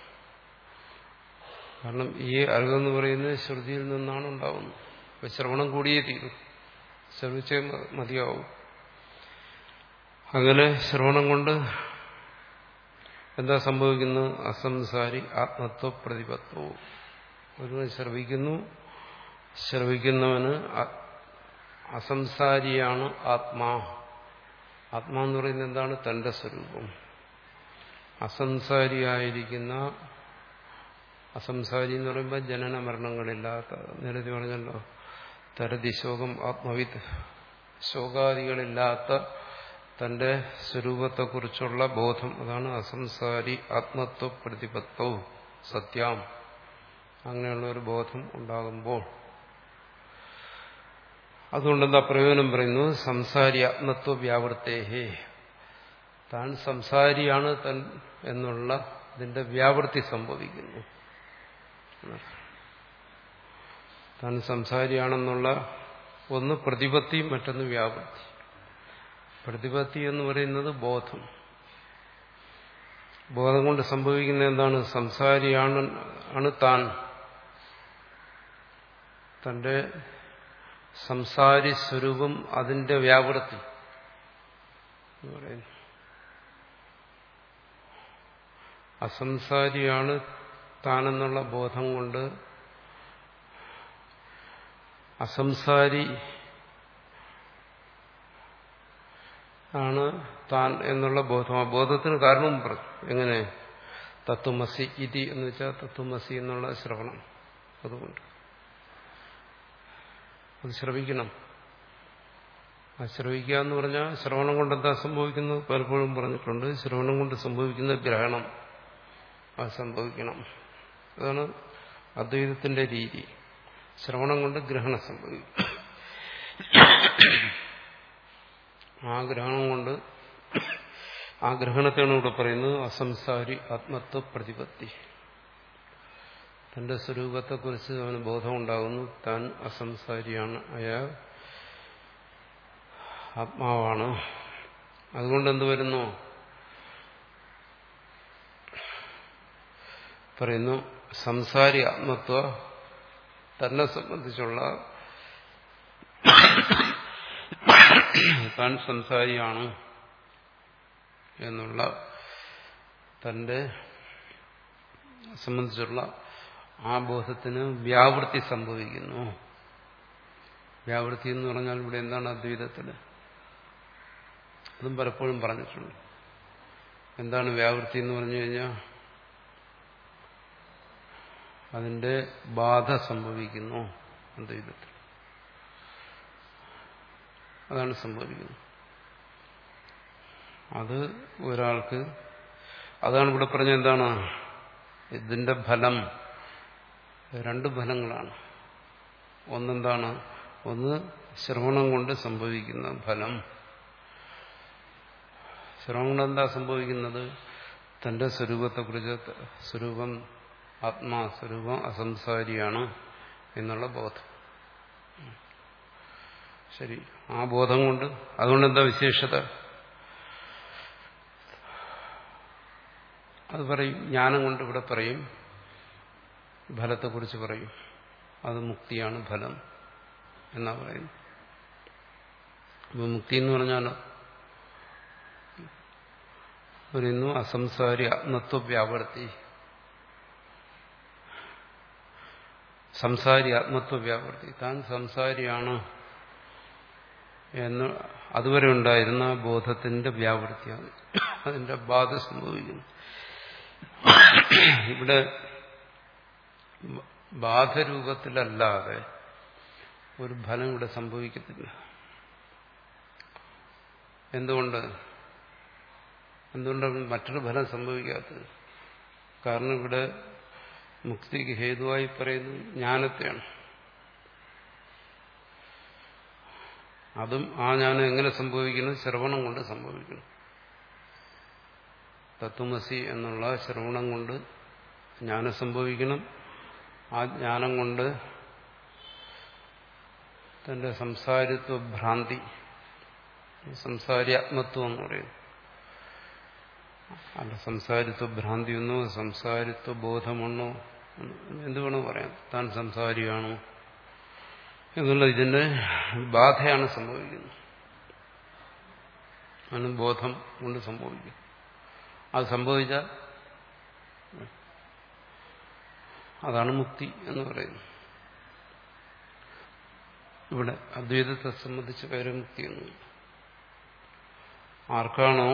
Speaker 1: കാരണം ഈ അറിവെന്ന് പറയുന്നത് ശ്രുതിയിൽ നിന്നാണ് ഉണ്ടാവുന്നത് അപ്പൊ ശ്രവണം കൂടിയേ തീരും ശ്രവിച്ചേ മതിയാവും അങ്ങനെ ശ്രവണം കൊണ്ട് എന്താ സംഭവിക്കുന്നത് അസംസാരി ആത്മത്വ പ്രതിപത്വവും ഒരുവൻ ശ്രവിക്കുന്നു ശ്രവിക്കുന്നവന് അസംസാരിയാണ് ആത്മാ ആത്മാ എന്ന് പറയുന്നത് എന്താണ് തന്റെ സ്വരൂപം അസംസാരിയായിരിക്കുന്ന അസംസാരി എന്ന് പറയുമ്പോൾ ജനന മരണങ്ങളില്ലാത്ത നേരത്തെ പറഞ്ഞല്ലോ തരതി ശോകം ആത്മവിത്ത് ശോകാദികളില്ലാത്ത തന്റെ സ്വരൂപത്തെക്കുറിച്ചുള്ള ബോധം അതാണ് അസംസാരി ആത്മത്വ പ്രതിപത്വവും സത്യം അങ്ങനെയുള്ള ഒരു ബോധം ഉണ്ടാകുമ്പോൾ അതുകൊണ്ട് എന്താ പ്രയോജനം പറയുന്നു സംസാരി ആത്മത്വ വ്യാവൃത്തേഹേ താൻ സംസാരിയാണ് തൻ എന്നുള്ള ഇതിന്റെ വ്യാവൃത്തി സംഭവിക്കുന്നു താൻ സംസാരിയാണെന്നുള്ള ഒന്ന് പ്രതിപത്തി മറ്റൊന്ന് വ്യാപൃത്തി പ്രതിപത്തി എന്ന് പറയുന്നത് ബോധം ബോധം കൊണ്ട് സംഭവിക്കുന്ന എന്താണ് സംസാരിയാണ് ആണ് താൻ തന്റെ സംസാരി സ്വരൂപം അതിന്റെ വ്യാപൃത്തി എന്ന് പറയുന്നു അസംസാരിയാണ് താനെന്നുള്ള ബോധം കൊണ്ട് അസംസാരി ആണ് താൻ എന്നുള്ള ബോധം ആ ബോധത്തിന് കാരണവും പറഞ്ഞു എങ്ങനെ തത്വമസി ഇതി എന്ന് വെച്ചാൽ തത്വമസി എന്നുള്ള ശ്രവണം അതുകൊണ്ട് അത് ശ്രവിക്കണം ആ ശ്രവിക്കുക എന്ന് പറഞ്ഞാൽ ശ്രവണം കൊണ്ട് എന്താ സംഭവിക്കുന്നത് പലപ്പോഴും പറഞ്ഞിട്ടുണ്ട് ശ്രവണം കൊണ്ട് സംഭവിക്കുന്ന ഗ്രഹണം അത് സംഭവിക്കണം അതാണ് അദ്വൈതത്തിന്റെ രീതി ശ്രവണം കൊണ്ട് ഗ്രഹണം സംഭവിക്കും ആ ഗ്രഹണം കൊണ്ട് ആ ഗ്രഹണത്തെയാണ് ഇവിടെ പറയുന്നത് അസംസാരി ആത്മത്വ പ്രതിപത്തി തന്റെ സ്വരൂപത്തെക്കുറിച്ച് അവന് ബോധമുണ്ടാകുന്നു താൻ അസംസാരിയാണ് അയാൾ ആത്മാവാണ് അതുകൊണ്ട് എന്ത് വരുന്നു പറയുന്നു സംസാരി ആത്മത്വ തന്നെ സംബന്ധിച്ചുള്ള താൻ സംസാരിയാണ് എന്നുള്ള തന്റെ സംബന്ധിച്ചുള്ള ആ ബോധത്തിന് വ്യാവൃത്തി സംഭവിക്കുന്നു വ്യാവൃത്തി എന്ന് പറഞ്ഞാൽ ഇവിടെ എന്താണ് അദ്വൈതത്തിന് അതും പലപ്പോഴും പറഞ്ഞിട്ടുണ്ട് എന്താണ് വ്യാവൃത്തി എന്ന് പറഞ്ഞു കഴിഞ്ഞാൽ അതിന്റെ ബാധ സംഭവിക്കുന്നു അദ്വൈതത്തിൽ അതാണ് സംഭവിക്കുന്നത് അത് ഒരാൾക്ക് അതാണ് ഇവിടെ പറഞ്ഞ എന്താണ് ഇതിന്റെ ഫലം രണ്ട് ഫലങ്ങളാണ് ഒന്നെന്താണ് ഒന്ന് ശ്രവണം കൊണ്ട് സംഭവിക്കുന്ന ഫലം ശ്രവണം കൊണ്ട് എന്താ സംഭവിക്കുന്നത് തന്റെ സ്വരൂപത്തെക്കുറിച്ച് സ്വരൂപം ആത്മാസ്വരൂപം അസംസാരിയാണ് എന്നുള്ള ബോധം ശരി ആ ബോധം കൊണ്ട് അതുകൊണ്ട് എന്താ വിശേഷത അത് പറയും ജ്ഞാനം കൊണ്ട് ഇവിടെ പറയും ഫലത്തെക്കുറിച്ച് പറയും അത് മുക്തിയാണ് ഫലം എന്നാ പറയുന്നു അപ്പൊ മുക്തി എന്ന് പറഞ്ഞാലോ പറയുന്നു അസംസാരി ആത്മത്വ വ്യാപർത്തി സംസാരി ആത്മത്വ വ്യാപർത്തി താൻ സംസാരിയാണ് എന്ന് അതുവരെ ഉണ്ടായിരുന്ന ബോധത്തിന്റെ വ്യാപൃത്തിയാണ് അതിന്റെ ബാധ സംഭവിക്കുന്നു ഇവിടെ ബാധരൂപത്തിലല്ലാതെ ഒരു ഫലം ഇവിടെ സംഭവിക്കത്തില്ല എന്തുകൊണ്ട് എന്തുകൊണ്ടാണ് മറ്റൊരു ഫലം സംഭവിക്കാത്തത് കാരണം ഇവിടെ മുക്തിക്ക് ഹേതുവായി പറയുന്നത് ജ്ഞാനത്തെയാണ് അതും ആ ജ്ഞാനം എങ്ങനെ സംഭവിക്കുന്നു ശ്രവണം കൊണ്ട് സംഭവിക്കുന്നു തത്വമസി എന്നുള്ള ശ്രവണം കൊണ്ട് ജ്ഞാനം സംഭവിക്കണം ആ ജ്ഞാനം കൊണ്ട് തന്റെ സംസാരിത്വ ഭ്രാന്തി സംസാരിയാത്മത്വം എന്ന് പറയുന്നു അല്ല സംസാരിത്വ ഭ്രാന്തിയൊന്നോ സംസാരിത്വ ബോധമെന്നോ എന്ത് വേണോ പറയാം താൻ സംസാരിയാണോ എന്നുള്ള ഇതിന്റെ ബാധയാണ് സംഭവിക്കുന്നത് ആണ് ബോധം കൊണ്ട് സംഭവിക്കും അത് സംഭവിച്ചാൽ അതാണ് മുക്തി എന്ന് പറയുന്നത് ഇവിടെ അദ്വൈതത്തെ സംബന്ധിച്ച് വേറെ മുക്തിയൊന്നുമില്ല ആർക്കാണോ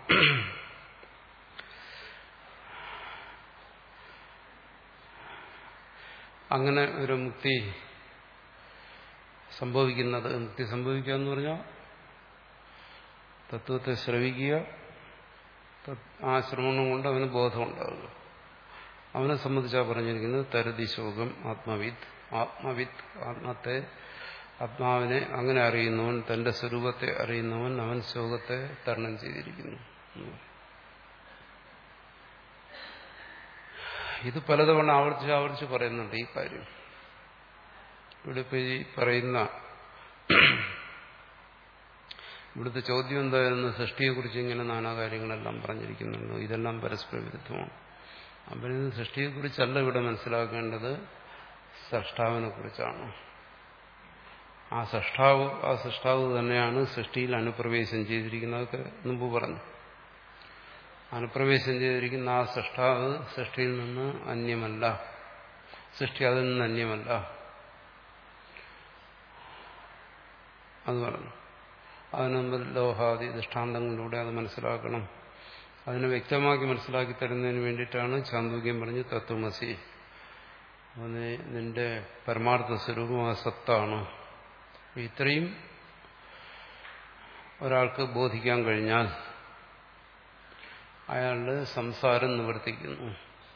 Speaker 1: അങ്ങനെ ഒരു മുക്തി സംഭവിക്കുന്നത് മുക്തി സംഭവിക്കുക എന്ന് പറഞ്ഞാൽ തത്വത്തെ ശ്രവിക്കുക ആ ശ്രവണം കൊണ്ട് അവന് ബോധമുണ്ടാകുക അവനെ സംബന്ധിച്ചാണ് പറഞ്ഞിരിക്കുന്നത് തരതി ശോകം ആത്മവിത്ത് ആത്മവിത്ത് ആത്മത്തെ ആത്മാവിനെ അങ്ങനെ അറിയുന്നവൻ തന്റെ സ്വരൂപത്തെ അറിയുന്നവൻ അവൻ ശോകത്തെ തരണം ചെയ്തിരിക്കുന്നു ഇത് പലതവണ ആവർത്തിച്ച് ആവർത്തിച്ച് പറയുന്നുണ്ട് ഈ കാര്യം ഇവിടെ ഇപ്പൊ ഈ പറയുന്ന ഇവിടുത്തെ ചോദ്യം എന്തായിരുന്നു സൃഷ്ടിയെക്കുറിച്ച് ഇങ്ങനെ നാനാ കാര്യങ്ങളെല്ലാം പറഞ്ഞിരിക്കുന്നുണ്ടോ ഇതെല്ലാം പരസ്പര വിരുദ്ധമാണ് അപ്പം ഇത് സൃഷ്ടിയെക്കുറിച്ചല്ല ഇവിടെ മനസ്സിലാക്കേണ്ടത് സൃഷ്ടാവിനെ കുറിച്ചാണ് ആ സൃഷ്ടാവ് ആ സൃഷ്ടാവ് തന്നെയാണ് സൃഷ്ടിയിൽ അനുപ്രവേശം ചെയ്തിരിക്കുന്നതൊക്കെ മുമ്പ് പറഞ്ഞു അനുപ്രവേശം ചെയ്തിരിക്കുന്ന ആ സൃഷ്ടാവ് സൃഷ്ടിയിൽ നിന്ന് അന്യമല്ല സൃഷ്ടി അതിൽ നിന്ന് അന്യമല്ല അത് പറഞ്ഞു അതിന് മുമ്പിൽ ലോഹാദി ദൃഷ്ടാന്തങ്ങളിലൂടെ അത് മനസ്സിലാക്കണം അതിനെ വ്യക്തമാക്കി മനസ്സിലാക്കി തരുന്നതിന് വേണ്ടിയിട്ടാണ് ചാന്തോക്യം പറഞ്ഞ് തത്വമസി അതിന് നിന്റെ പരമാർത്ഥ സ്വരൂപം ആ സത്താണ് ഇത്രയും ഒരാൾക്ക് ബോധിക്കാൻ കഴിഞ്ഞാൽ അയാളുടെ സംസാരം നിവർത്തിക്കുന്നു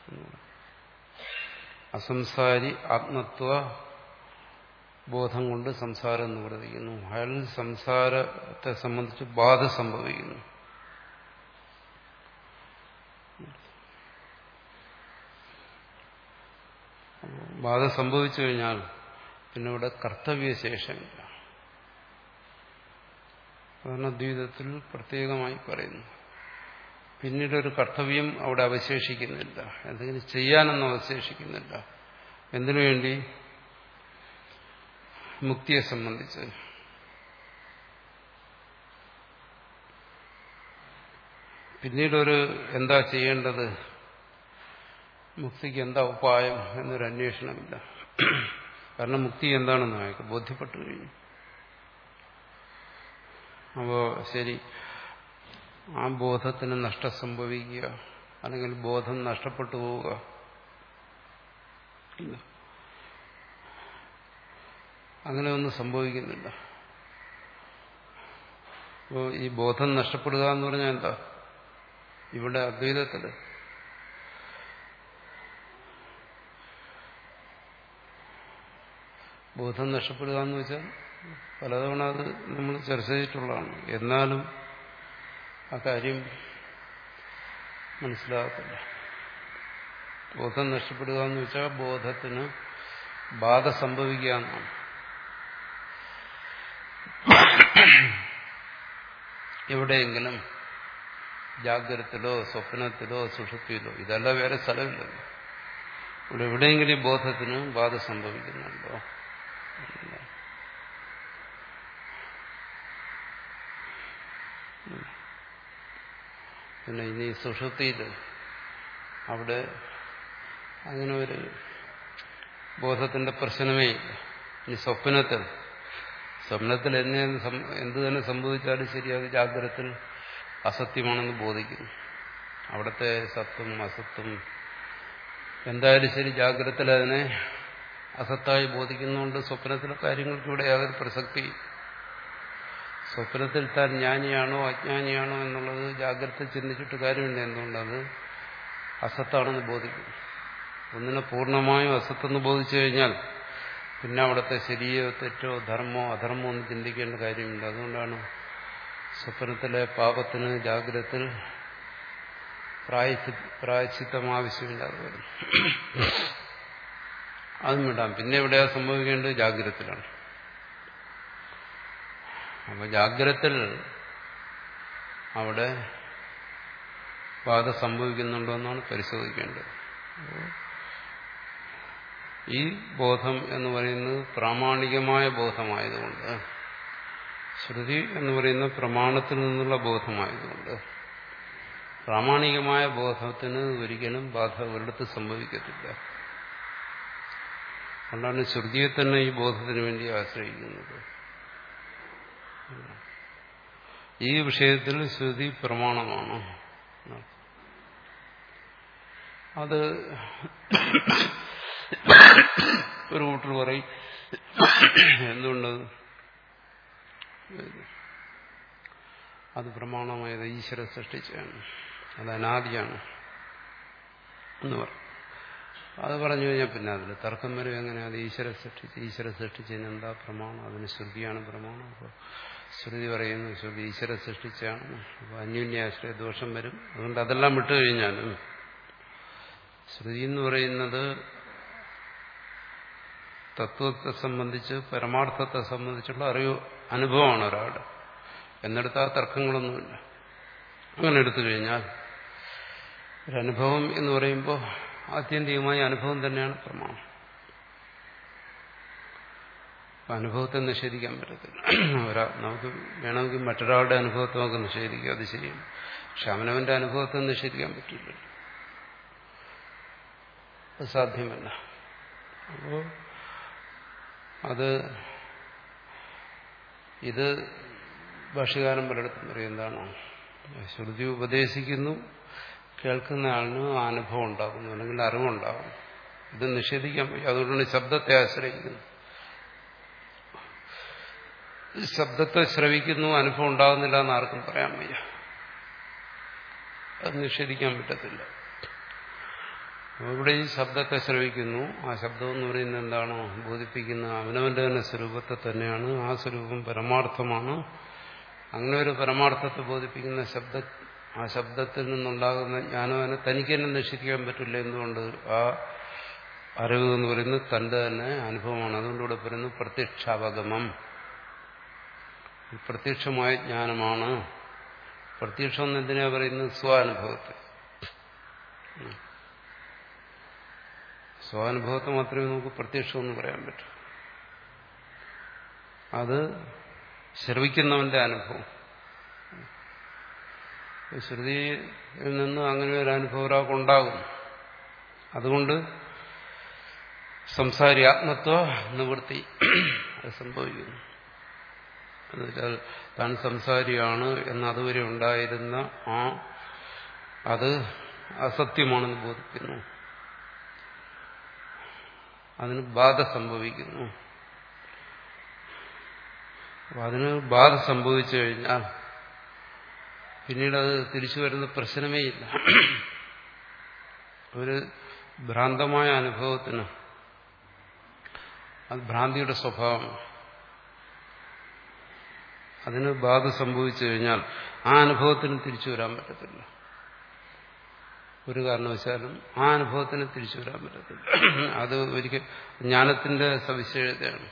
Speaker 1: അസംസാരി ആത്മത്വ ബോധം കൊണ്ട് സംസാരം നിവർത്തിക്കുന്നു അയാൾ സംസാരത്തെ സംബന്ധിച്ച് ബാധ സംഭവിക്കുന്നു ബാധ സംഭവിച്ചു കഴിഞ്ഞാൽ പിന്നെ ഇവിടെ കർത്തവ്യശേഷമില്ല അതാണ് അദ്വൈതത്തിൽ പ്രത്യേകമായി പറയുന്നു പിന്നീട് ഒരു കർത്തവ്യം അവിടെ അവശേഷിക്കുന്നില്ല എന്തെങ്കിലും ചെയ്യാനൊന്നും അവശേഷിക്കുന്നില്ല എന്തിനു വേണ്ടി മുക്തിയെ സംബന്ധിച്ച് പിന്നീടൊരു എന്താ ചെയ്യേണ്ടത് മുക്തിക്ക് എന്താ ഉപായം എന്നൊരു അന്വേഷണമില്ല കാരണം മുക്തി എന്താണെന്ന് അയാൾക്ക് ബോധ്യപ്പെട്ടു കഴിഞ്ഞു അപ്പോ ശരി ആ ബോധത്തിന് നഷ്ടം സംഭവിക്കുക അല്ലെങ്കിൽ ബോധം നഷ്ടപ്പെട്ടു പോവുക ഇല്ല അങ്ങനെ ഒന്നും സംഭവിക്കുന്നില്ല അപ്പോൾ ഈ ബോധം നഷ്ടപ്പെടുക എന്ന് പറഞ്ഞാൽ എന്താ ഇവിടെ അദ്വൈതത്തില് ബോധം നഷ്ടപ്പെടുക എന്ന് വെച്ചാൽ പലതവണ അത് നമ്മൾ ചർച്ച ചെയ്തിട്ടുള്ളതാണ് എന്നാലും ആ കാര്യം മനസ്സിലാകത്തില്ല ബോധം നഷ്ടപ്പെടുക എന്ന് വെച്ചാൽ ബോധത്തിന് ബാധ സംഭവിക്കുക എന്നാണ് എവിടെയെങ്കിലും ജാഗ്രതത്തിലോ സ്വപ്നത്തിലോ സുഷുപ്തിയിലോ ഇതല്ല വേറെ സ്ഥലമില്ലല്ലോ ഇവിടെ എവിടെയെങ്കിലും ഈ ബോധത്തിന് ബാധ സംഭവിക്കുന്നുണ്ടോ ഇല്ല. പിന്നെ ഇനി സുഷുപ്തിയിൽ അവിടെ അങ്ങനെ ഒരു ബോധത്തിന്റെ പ്രശ്നമേ ഇല്ല ഇനി സ്വപ്നത്തിൽ സ്വപ്നത്തിൽ എന്നെ എന്ത് തന്നെ സംഭവിച്ചാലും ശരി അത് ജാഗ്രതത്തിൽ അസത്യമാണെന്ന് ബോധിക്കുന്നു അവിടുത്തെ സത്വം അസത്വം എന്തായാലും ശരി ജാഗ്രതത്തിൽ അതിനെ അസത്തായി ബോധിക്കുന്നുകൊണ്ട് സ്വപ്നത്തിലെ കാര്യങ്ങൾക്ക് ഇവിടെ യാതൊരു പ്രസക്തി സ്വപ്നത്തിൽ താൻ ജ്ഞാനിയാണോ അജ്ഞാനിയാണോ എന്നുള്ളത് ജാഗ്രത ചിന്തിച്ചിട്ട് കാര്യമില്ല എന്തുകൊണ്ടത് അസത്താണെന്ന് ബോധിക്കും ഒന്നിനെ പൂർണ്ണമായും അസത്തെന്ന് ബോധിച്ചു കഴിഞ്ഞാൽ പിന്നെ അവിടുത്തെ ശരിയോ തെറ്റോ ധർമ്മോ അധർമ്മോ ഒന്നും ചിന്തിക്കേണ്ട കാര്യമില്ല അതുകൊണ്ടാണ് സ്വപ്നത്തിലെ പാപത്തിന് ജാഗ്രതത്തിൽ പ്രായച്ചിത്തം ആവശ്യമില്ലാതെ വരും അതും വിടാം പിന്നെ എവിടെയാ സംഭവിക്കേണ്ടത് ജാഗ്രതത്തിലാണ് അപ്പൊ ജാഗ്രതത്തിൽ അവിടെ ബാധ സംഭവിക്കുന്നുണ്ടോ എന്നാണ് പരിശോധിക്കേണ്ടത് ഈ ബോധം എന്ന് പറയുന്നത് പ്രാമാണികമായ ബോധമായതുകൊണ്ട് ശ്രുതി എന്ന് പറയുന്ന പ്രമാണത്തിൽ നിന്നുള്ള ബോധമായതുകൊണ്ട് പ്രാമാണികമായ ബോധത്തിന് ഒരിക്കലും ബാധ ഒരിടത്ത് സംഭവിക്കത്തില്ല അതുകൊണ്ടാണ് ശ്രുതിയെ തന്നെ ഈ ബോധത്തിന് വേണ്ടി ആശ്രയിക്കുന്നത് ഈ വിഷയത്തിൽ ശ്രുതി പ്രമാണമാണ് അത് ഒരു കൂട്ടർ പറയും എന്തുകൊണ്ടത് അത് പ്രമാണമായത് ഈശ്വര സൃഷ്ടിച്ചാണ് അത് അനാദിയാണ് എന്ന് പറയും അത് പറഞ്ഞു കഴിഞ്ഞാൽ പിന്നെ അതിൽ തർക്കം വരും എങ്ങനെ അത് ഈശ്വര സൃഷ്ടിച്ച് ഈശ്വര സൃഷ്ടിച്ചതിന് എന്താ പ്രമാണം അതിന് ശ്രുതിയാണ് പ്രമാണം അപ്പോൾ ശ്രുതി പറയുന്നു ശ്രുതി ഈശ്വര സൃഷ്ടിച്ചാണ് അപ്പോൾ അന്യോന്യാശ്രയ ദോഷം വരും അതുകൊണ്ട് അതെല്ലാം വിട്ടു കഴിഞ്ഞാലും ശ്രുതി എന്ന് പറയുന്നത് തത്വത്തെ സംബന്ധിച്ച് പരമാർത്ഥത്തെ സംബന്ധിച്ചുള്ള അറിവ് അനുഭവമാണ് ഒരാളുടെ എന്നെടുത്താൽ തർക്കങ്ങളൊന്നുമില്ല അങ്ങനെ എടുത്തു കഴിഞ്ഞാൽ ഒരനുഭവം എന്ന് പറയുമ്പോൾ ആത്യന്തികമായ അനുഭവം തന്നെയാണ് പ്രമാണം അനുഭവത്തെ നിഷേധിക്കാൻ പറ്റത്തില്ല ഒരാ നമുക്ക് വേണമെങ്കിൽ മറ്റൊരാളുടെ അനുഭവത്തെ നമുക്ക് നിഷേധിക്കാം അത് ശരിയാണ് പക്ഷെ അവനവന്റെ അനുഭവത്തെ നിഷേധിക്കാൻ പറ്റില്ല അത് സാധ്യമല്ല അപ്പോൾ അത് ഇത് ഭാഷകാരൻ പലയിടത്തും പറയും എന്താണോ ശ്രുതി ഉപദേശിക്കുന്നു കേൾക്കുന്ന ആളിന് ആ അനുഭവം ഉണ്ടാകുന്നു അല്ലെങ്കിൽ അറിവുണ്ടാകും ഇത് നിഷേധിക്കാൻ വയ്യ അതുകൊണ്ടാണ് ശബ്ദത്തെ ആശ്രയിക്കുന്നത് ശബ്ദത്തെ ശ്രവിക്കുന്നു അനുഭവം ഉണ്ടാകുന്നില്ല എന്ന് ആർക്കും പറയാൻ വയ്യ അത് നിഷേധിക്കാൻ പറ്റത്തില്ല ഇവിടെ ഈ ശബ്ദത്തെ ശ്രവിക്കുന്നു ആ ശബ്ദം എന്ന് പറയുന്നത് എന്താണോ ബോധിപ്പിക്കുന്ന അവനവന്റെ തന്നെ സ്വരൂപത്തെ തന്നെയാണ് ആ സ്വരൂപം പരമാർത്ഥമാണ് അങ്ങനെ ഒരു പരമാർത്ഥത്തെ ബോധിപ്പിക്കുന്ന ശബ്ദ ആ ശബ്ദത്തിൽ നിന്നുണ്ടാകുന്ന ജ്ഞാനം അതിനെ തനിക്ക് തന്നെ നിഷേധിക്കാൻ പറ്റില്ല എന്തുകൊണ്ട് ആ അറിവ് എന്ന് പറയുന്നത് തന്റെ തന്നെ അനുഭവമാണ് അതുകൊണ്ട് ഇവിടെ പറയുന്നത് പ്രത്യക്ഷാവഗമം പ്രത്യക്ഷമായ ജ്ഞാനമാണ് പ്രത്യക്ഷം എന്ന് എന്തിനാ പറയുന്നത് സ്വാനുഭവത്തെ സ്വാനുഭവത്തെ മാത്രമേ നമുക്ക് പ്രത്യക്ഷമെന്ന് പറയാൻ പറ്റൂ അത് ശ്രവിക്കുന്നവന്റെ അനുഭവം ശ്രുതിയിൽ നിന്ന് അങ്ങനെ ഒരു അനുഭവം ഒരാൾക്കുണ്ടാകും അതുകൊണ്ട് സംസാരി ആത്മത്വ നിവൃത്തി അത് സംഭവിക്കുന്നു എന്നുവെച്ചാൽ താൻ സംസാരിയാണ് എന്ന് അതുവരെ ഉണ്ടായിരുന്ന ആ അത് അസത്യമാണെന്ന് ബോധിക്കുന്നു അതിന് ബാധ സംഭവിക്കുന്നു അപ്പൊ അതിന് ബാധ സംഭവിച്ചു കഴിഞ്ഞാൽ പിന്നീട് അത് തിരിച്ചു വരുന്ന പ്രശ്നമേ ഇല്ല ഒരു ഭ്രാന്തമായ അനുഭവത്തിന് അത് ഭ്രാന്തിയുടെ സ്വഭാവം അതിന് ബാധ സംഭവിച്ചു കഴിഞ്ഞാൽ ആ അനുഭവത്തിന് തിരിച്ചു വരാൻ പറ്റത്തില്ല ഒരു കാരണവശാലും ആ അനുഭവത്തിന് തിരിച്ചു വരാൻ പറ്റത്തില്ല അത് ഒരിക്കൽ ജ്ഞാനത്തിന്റെ സവിശേഷതയാണ്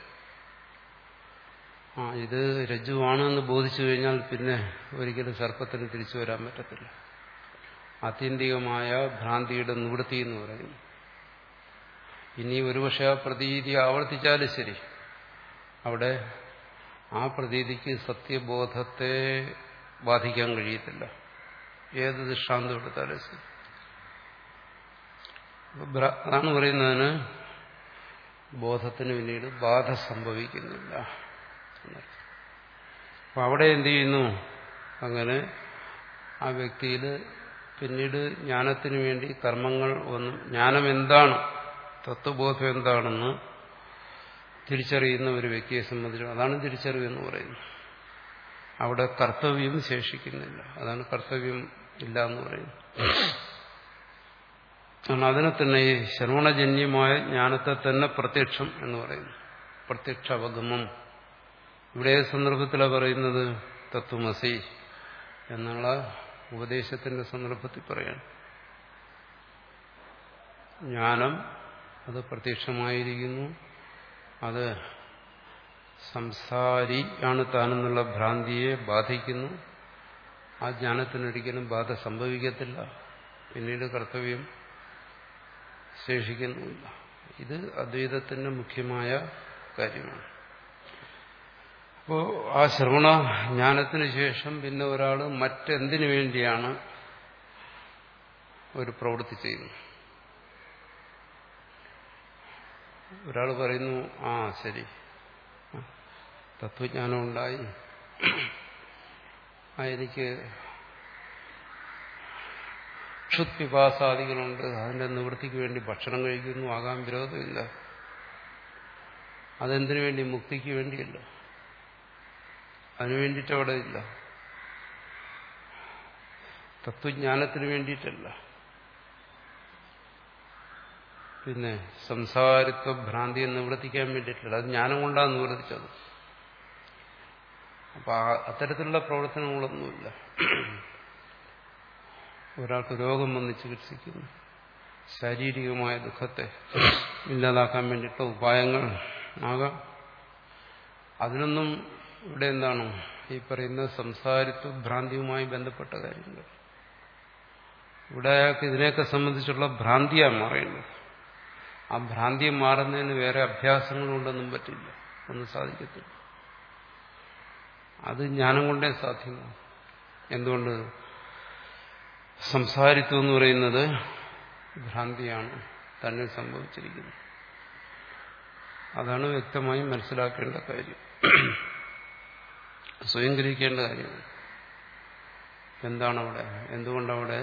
Speaker 1: ആ ഇത് രജ്ജുവാണെന്ന് ബോധിച്ചു കഴിഞ്ഞാൽ പിന്നെ ഒരിക്കലും സർപ്പത്തിന് തിരിച്ചു വരാൻ പറ്റത്തില്ല ആത്യന്തികമായ ഭ്രാന്തിയുടെ നിവൃത്തി എന്ന് പറയുന്നു ഇനി ഒരുപക്ഷെ ആ പ്രതീതി ആവർത്തിച്ചാലും ശരി അവിടെ ആ പ്രതീതിക്ക് സത്യബോധത്തെ ബാധിക്കാൻ കഴിയത്തില്ല ഏത് ദൃഷ്ടാന്തം എടുത്താലും ശരി അതാണ് പറയുന്നതിന് ബോധത്തിന് പിന്നീട് ബാധ സംഭവിക്കുന്നില്ല അപ്പൊ അവിടെ എന്ത് ചെയ്യുന്നു അങ്ങനെ ആ വ്യക്തിയിൽ പിന്നീട് ജ്ഞാനത്തിന് വേണ്ടി കർമ്മങ്ങൾ ഒന്നും ജ്ഞാനം എന്താണ് തത്വബോധം എന്താണെന്ന് തിരിച്ചറിയുന്ന ഒരു വ്യക്തിയെ സംബന്ധിച്ച് അതാണ് തിരിച്ചറിവ് എന്ന് പറയുന്നത് അവിടെ കർത്തവ്യം ശേഷിക്കുന്നില്ല അതാണ് കർത്തവ്യം ഇല്ല എന്ന് പറയുന്നത് കാരണം അതിനെ തന്നെ ഈ ശ്രവണജന്യമായ ജ്ഞാനത്തെ തന്നെ പ്രത്യക്ഷം എന്ന് പറയുന്നു പ്രത്യക്ഷ അവഗമം ഇവിടെ ഏത് സന്ദർഭത്തിലാണ് പറയുന്നത് തത്വമസി എന്നുള്ള ഉപദേശത്തിന്റെ സന്ദർഭത്തിൽ പറയാണ് ജ്ഞാനം അത് പ്രത്യക്ഷമായിരിക്കുന്നു അത് സംസാരി ആണ് താനെന്നുള്ള ഭ്രാന്തിയെ ബാധിക്കുന്നു ആ ജ്ഞാനത്തിനൊരിക്കലും ബാധ സംഭവിക്കത്തില്ല പിന്നീട് കർത്തവ്യം ശേഷിക്കുന്നുമില്ല ഇത് അദ്വൈതത്തിന്റെ മുഖ്യമായ കാര്യമാണ് അപ്പോൾ ആ ശ്രവണ ജ്ഞാനത്തിന് ശേഷം പിന്നെ ഒരാൾ മറ്റെന്തിനു വേണ്ടിയാണ് ഒരു പ്രവൃത്തി ചെയ്യുന്നത് ഒരാൾ പറയുന്നു ആ ശരി തത്വജ്ഞാനം ഉണ്ടായി ആ എനിക്ക് ക്ഷുത്പിപാസാദികളുണ്ട് അതിന്റെ നിവൃത്തിക്ക് വേണ്ടി ഭക്ഷണം കഴിക്കുന്നു ആകാൻ വിരോധമില്ല അതെന്തിനു വേണ്ടി മുക്തിക്ക് വേണ്ടിയല്ല അതിനു വേണ്ടിയിട്ട് അവിടെ ഇല്ല തത്വജ്ഞാനത്തിന് വേണ്ടിയിട്ടല്ല പിന്നെ സംസാരിത്വ ഭ്രാന്തിയെ നിവർത്തിക്കാൻ വേണ്ടിയിട്ടില്ല അത് ജ്ഞാനം കൊണ്ടാണ് നിവർത്തിച്ചത് അപ്പൊ അത്തരത്തിലുള്ള പ്രവർത്തനങ്ങളൊന്നുമില്ല ഒരാൾക്ക് രോഗം വന്ന് ചികിത്സിക്കുന്നു ശാരീരികമായ ദുഃഖത്തെ ഇല്ലാതാക്കാൻ വേണ്ടിയിട്ട് ഉപായങ്ങൾ ആകാം അതിനൊന്നും ഇവിടെ എന്താണ് ഈ പറയുന്ന സംസാരിത്വ ഭ്രാന്തിയുമായി ബന്ധപ്പെട്ട കാര്യങ്ങൾ ഇവിടെ അയാൾക്ക് ഇതിനെയൊക്കെ സംബന്ധിച്ചുള്ള ഭ്രാന്തിയാണ് മാറേണ്ടത് ആ ഭ്രാന്തിയെ മാറുന്നതിന് വേറെ അഭ്യാസങ്ങളുണ്ടെന്നും പറ്റില്ല ഒന്നും സാധിക്കത്തില്ല അത് ജ്ഞാനം കൊണ്ടേ സാധ്യമാണ് എന്തുകൊണ്ട് സംസാരിത്വം എന്ന് പറയുന്നത് ഭ്രാന്തിയാണ് തന്നെ സംഭവിച്ചിരിക്കുന്നത് അതാണ് വ്യക്തമായി മനസ്സിലാക്കേണ്ട കാര്യം സ്വയം ഗ്രഹിക്കേണ്ട കാര്യമാണ് എന്താണ് അവിടെ എന്തുകൊണ്ടവിടെ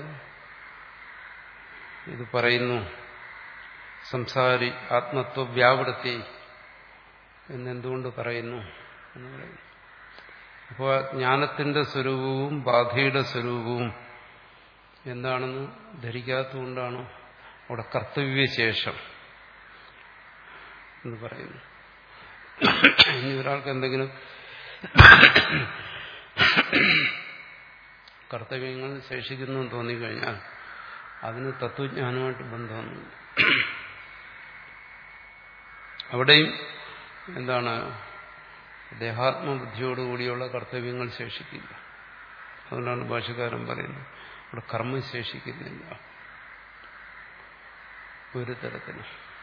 Speaker 1: ഇത് പറയുന്നു സംസാരി ആത്മത്വ വ്യാവൃത്തി എന്നെന്തുകൊണ്ട് പറയുന്നു എന്ന് പറയുന്നു അപ്പോൾ ജ്ഞാനത്തിന്റെ സ്വരൂപവും ബാധയുടെ സ്വരൂപവും എന്താണെന്ന് ധരിക്കാത്തതുകൊണ്ടാണ് അവിടെ കർത്തവ്യശേഷം എന്ന് പറയുന്നു ഇനി ഒരാൾക്ക് എന്തെങ്കിലും കർത്തവ്യങ്ങൾ ശേഷിക്കുന്നു എന്ന് തോന്നിക്കഴിഞ്ഞാൽ അതിന് തത്വജ്ഞാനമായിട്ട് ബന്ധമൊന്നുമില്ല അവിടെയും എന്താണ് ദേഹാത്മബുദ്ധിയോടുകൂടിയുള്ള കർത്തവ്യങ്ങൾ ശേഷിക്കില്ല അതുകൊണ്ടാണ് ഭാഷകാരൻ പറയുന്നത് അവിടെ കർമ്മം ശേഷിക്കുന്നില്ല ഒരു തരത്തിൽ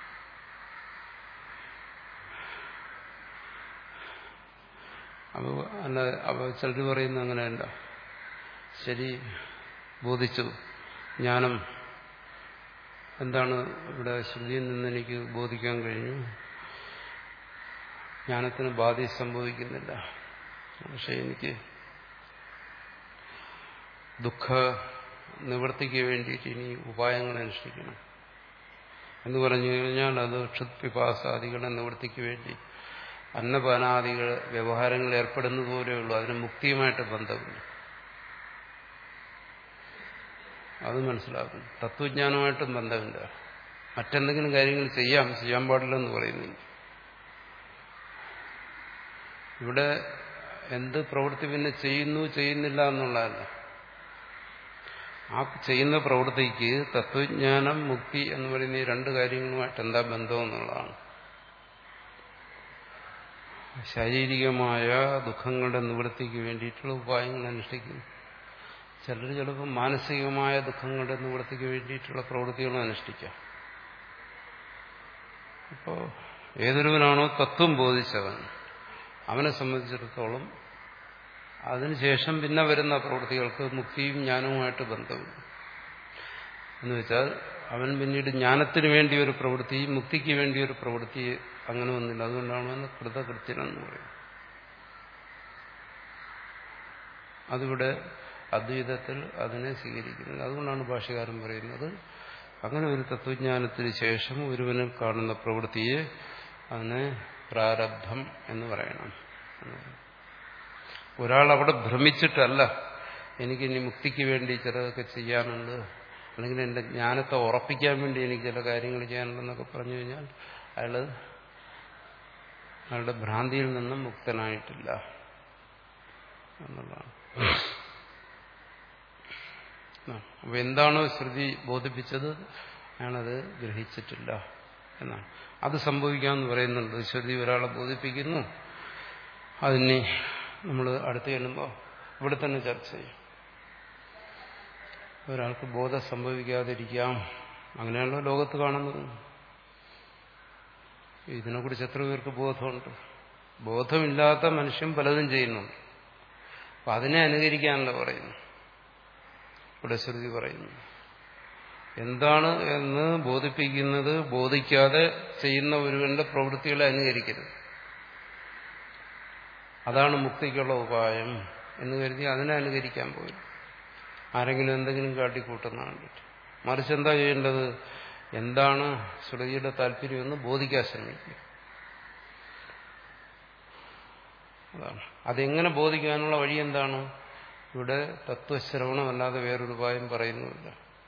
Speaker 1: അപ്പോൾ അല്ല അപ്പോൾ ചിലർ പറയുന്ന അങ്ങനെയല്ല ശരി ബോധിച്ചു ജ്ഞാനം എന്താണ് ഇവിടെ ശ്രുതിയിൽ നിന്ന് എനിക്ക് ബോധിക്കാൻ കഴിഞ്ഞു ജ്ഞാനത്തിന് ബാധി സംഭവിക്കുന്നില്ല പക്ഷെ എനിക്ക് ദുഃഖ നിവൃത്തിക്ക് വേണ്ടിയിട്ട് ഇനി ഉപായങ്ങൾ അനുഷ്ഠിക്കണം എന്ന് പറഞ്ഞു കഴിഞ്ഞാൽ അത് ക്ഷുത്പിപാസാദികളുടെ നിവൃത്തിക്ക് വേണ്ടി അന്നപാനാദികൾ വ്യവഹാരങ്ങൾ ഏർപ്പെടുന്നത് പോലെയുള്ളൂ അതിന് മുക്തിയുമായിട്ട് ബന്ധമില്ല അത് മനസ്സിലാക്കുന്നു തത്വജ്ഞാനമായിട്ടും ബന്ധമില്ല മറ്റെന്തെങ്കിലും കാര്യങ്ങൾ ചെയ്യാം ചെയ്യാൻ പാടില്ലെന്ന് പറയുന്നില്ല ഇവിടെ എന്ത് പ്രവൃത്തി പിന്നെ ചെയ്യുന്നു ചെയ്യുന്നില്ല എന്നുള്ളതല്ല ആ ചെയ്യുന്ന പ്രവൃത്തിക്ക് തത്വജ്ഞാനം മുക്തി എന്ന് പറയുന്ന ഈ രണ്ട് കാര്യങ്ങളുമായിട്ട് എന്താ ബന്ധം എന്നുള്ളതാണ് ശാരീരികമായ ദുഃഖങ്ങളുടെ നിവൃത്തിക്ക് വേണ്ടിയിട്ടുള്ള ഉപായങ്ങൾ അനുഷ്ഠിക്കുന്നു ചിലർ ചിലപ്പോൾ മാനസികമായ ദുഃഖങ്ങളുടെ നിവൃത്തിക്ക് വേണ്ടിയിട്ടുള്ള പ്രവൃത്തികളും അനുഷ്ഠിക്കാം അപ്പോൾ ഏതൊരുവനാണോ തത്വം ബോധിച്ചവൻ അവനെ സംബന്ധിച്ചിടത്തോളം അതിനുശേഷം പിന്നെ വരുന്ന പ്രവൃത്തികൾക്ക് മുക്തിയും ജ്ഞാനവുമായിട്ട് ബന്ധമുണ്ട് എന്ന് വെച്ചാൽ അവൻ പിന്നീട് ജ്ഞാനത്തിന് വേണ്ടി ഒരു പ്രവൃത്തി മുക്തിക്ക് വേണ്ടി ഒരു പ്രവൃത്തി അങ്ങനെ ഒന്നില്ല അതുകൊണ്ടാണ് അവൻ കൃതകൃത്യനെന്ന് പറയുന്നത് അതിവിടെ അദ്വൈതത്തിൽ അതിനെ സ്വീകരിക്കുന്നത് അതുകൊണ്ടാണ് ഭാഷകാരൻ പറയുന്നത് അങ്ങനെ ഒരു തത്വജ്ഞാനത്തിന് ശേഷം ഒരുവനിൽ കാണുന്ന പ്രവൃത്തിയെ അതിനെ പ്രാരബ്ധം എന്ന് പറയണം ഒരാൾ അവിടെ ഭ്രമിച്ചിട്ടല്ല എനിക്കിനി മുക്തിക്ക് വേണ്ടി ചിലതൊക്കെ ചെയ്യാനുണ്ട് അല്ലെങ്കിൽ എൻ്റെ ജ്ഞാനത്തെ ഉറപ്പിക്കാൻ വേണ്ടി എനിക്ക് ചില കാര്യങ്ങൾ ചെയ്യാനുണ്ടെന്നൊക്കെ പറഞ്ഞു കഴിഞ്ഞാൽ അയാൾ അയാളുടെ ഭ്രാന്തിയിൽ നിന്നും മുക്തനായിട്ടില്ല എന്നുള്ളതാണ് അപ്പൊ എന്താണോ ശ്രുതി ബോധിപ്പിച്ചത് അയാളത് ഗ്രഹിച്ചിട്ടില്ല എന്നാണ് അത് സംഭവിക്കാമെന്ന് പറയുന്നുണ്ട് ശ്രുതി ഒരാളെ ബോധിപ്പിക്കുന്നു അതിനെ നമ്മൾ അടുത്ത് ചെല്ലുമ്പോൾ ഇവിടെ തന്നെ ചർച്ച ചെയ്യും ഒരാൾക്ക് ബോധം സംഭവിക്കാതിരിക്കാം അങ്ങനെയാണല്ലോ ലോകത്ത് കാണുന്നത് ഇതിനെക്കുറിച്ച് എത്ര പേർക്ക് ബോധമുണ്ട് ബോധമില്ലാത്ത മനുഷ്യൻ പലതും ചെയ്യുന്നുണ്ട് അപ്പൊ അതിനെ അനുകരിക്കാനല്ല പറയുന്നു ഇവിടെ ശ്രുതി പറയുന്നു എന്താണ് എന്ന് ബോധിപ്പിക്കുന്നത് ബോധിക്കാതെ ചെയ്യുന്ന ഒരുവന്റെ പ്രവൃത്തികളെ അനുകരിക്കരുത് അതാണ് മുക്തിക്കുള്ള ഉപായം എന്ന് കരുതി അതിനെ അനുകരിക്കാൻ പോയി ആരെങ്കിലും എന്തെങ്കിലും കാട്ടിക്കൂട്ടുന്ന കണ്ടിട്ട് മറിച്ച് എന്താ ചെയ്യേണ്ടത് എന്താണ് ശ്രുതിയുടെ താല്പര്യമെന്ന് ബോധിക്കാൻ ശ്രമിക്കുക അതാണ് അതെങ്ങനെ ബോധിക്കാനുള്ള വഴി എന്താണ് ഇവിടെ തത്വശ്രവണമല്ലാതെ വേറൊരു ഉപായം പറയുന്നുമില്ല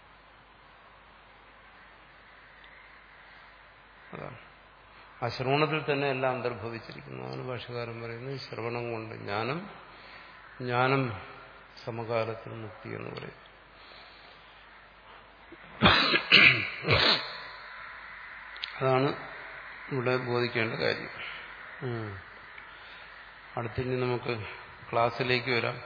Speaker 1: അതാണ് ആ ശ്രവണത്തിൽ തന്നെ എല്ലാം അന്തർഭവിച്ചിരിക്കുന്നു അതാണ് ഭാഷകാരൻ പറയുന്നത് ശ്രവണം കൊണ്ട് ജ്ഞാനം ജ്ഞാനം സമകാലത്തിൽ മുക്തി എന്ന് പറയും അതാണ് ഇവിടെ ബോധിക്കേണ്ട കാര്യം അടുത്തിനി നമുക്ക് ക്ലാസ്സിലേക്ക് വരാം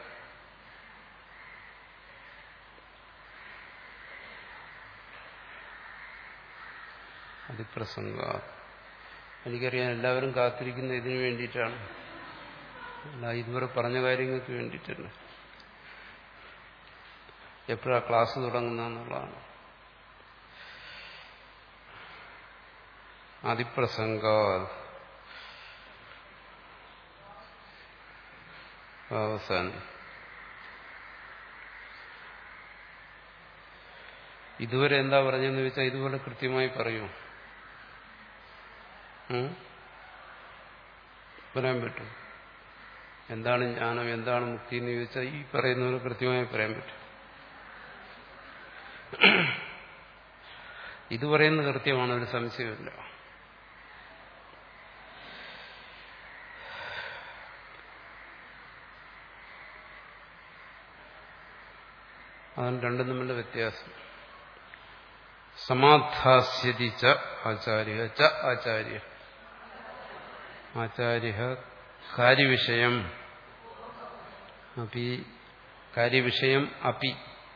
Speaker 1: അതിപ്രസംഗ എനിക്കറിയാം എല്ലാവരും കാത്തിരിക്കുന്ന ഇതിനു വേണ്ടിയിട്ടാണ് അല്ല ഇതുവരെ പറഞ്ഞ കാര്യങ്ങൾക്ക് വേണ്ടിയിട്ടല്ല എപ്പോഴാ ക്ലാസ് തുടങ്ങുന്നതെന്നുള്ളതാണ് അതിപ്രസംഗ അവസാനം ഇതുവരെ എന്താ പറഞ്ഞെന്ന് വെച്ചാൽ ഇതുപോലെ കൃത്യമായി പറയൂ പറയാൻ പറ്റും എന്താണ് ജ്ഞാനം എന്താണ് മുക്തി എന്ന് ചോദിച്ചാൽ ഈ പറയുന്നവരെ കൃത്യമായി പറയാൻ പറ്റും ഇത് പറയുന്നത് കൃത്യമാണ് ഒരു സംശയമില്ല അതാണ് രണ്ടും തമ്മിലുള്ള വ്യത്യാസം സമാധാസ്യതി ച ആചാര്യ ച ആചാര്യ ആചാര്യ കാര്യവിഷയം അപ്പി കാര്യവിഷയം അപ്പി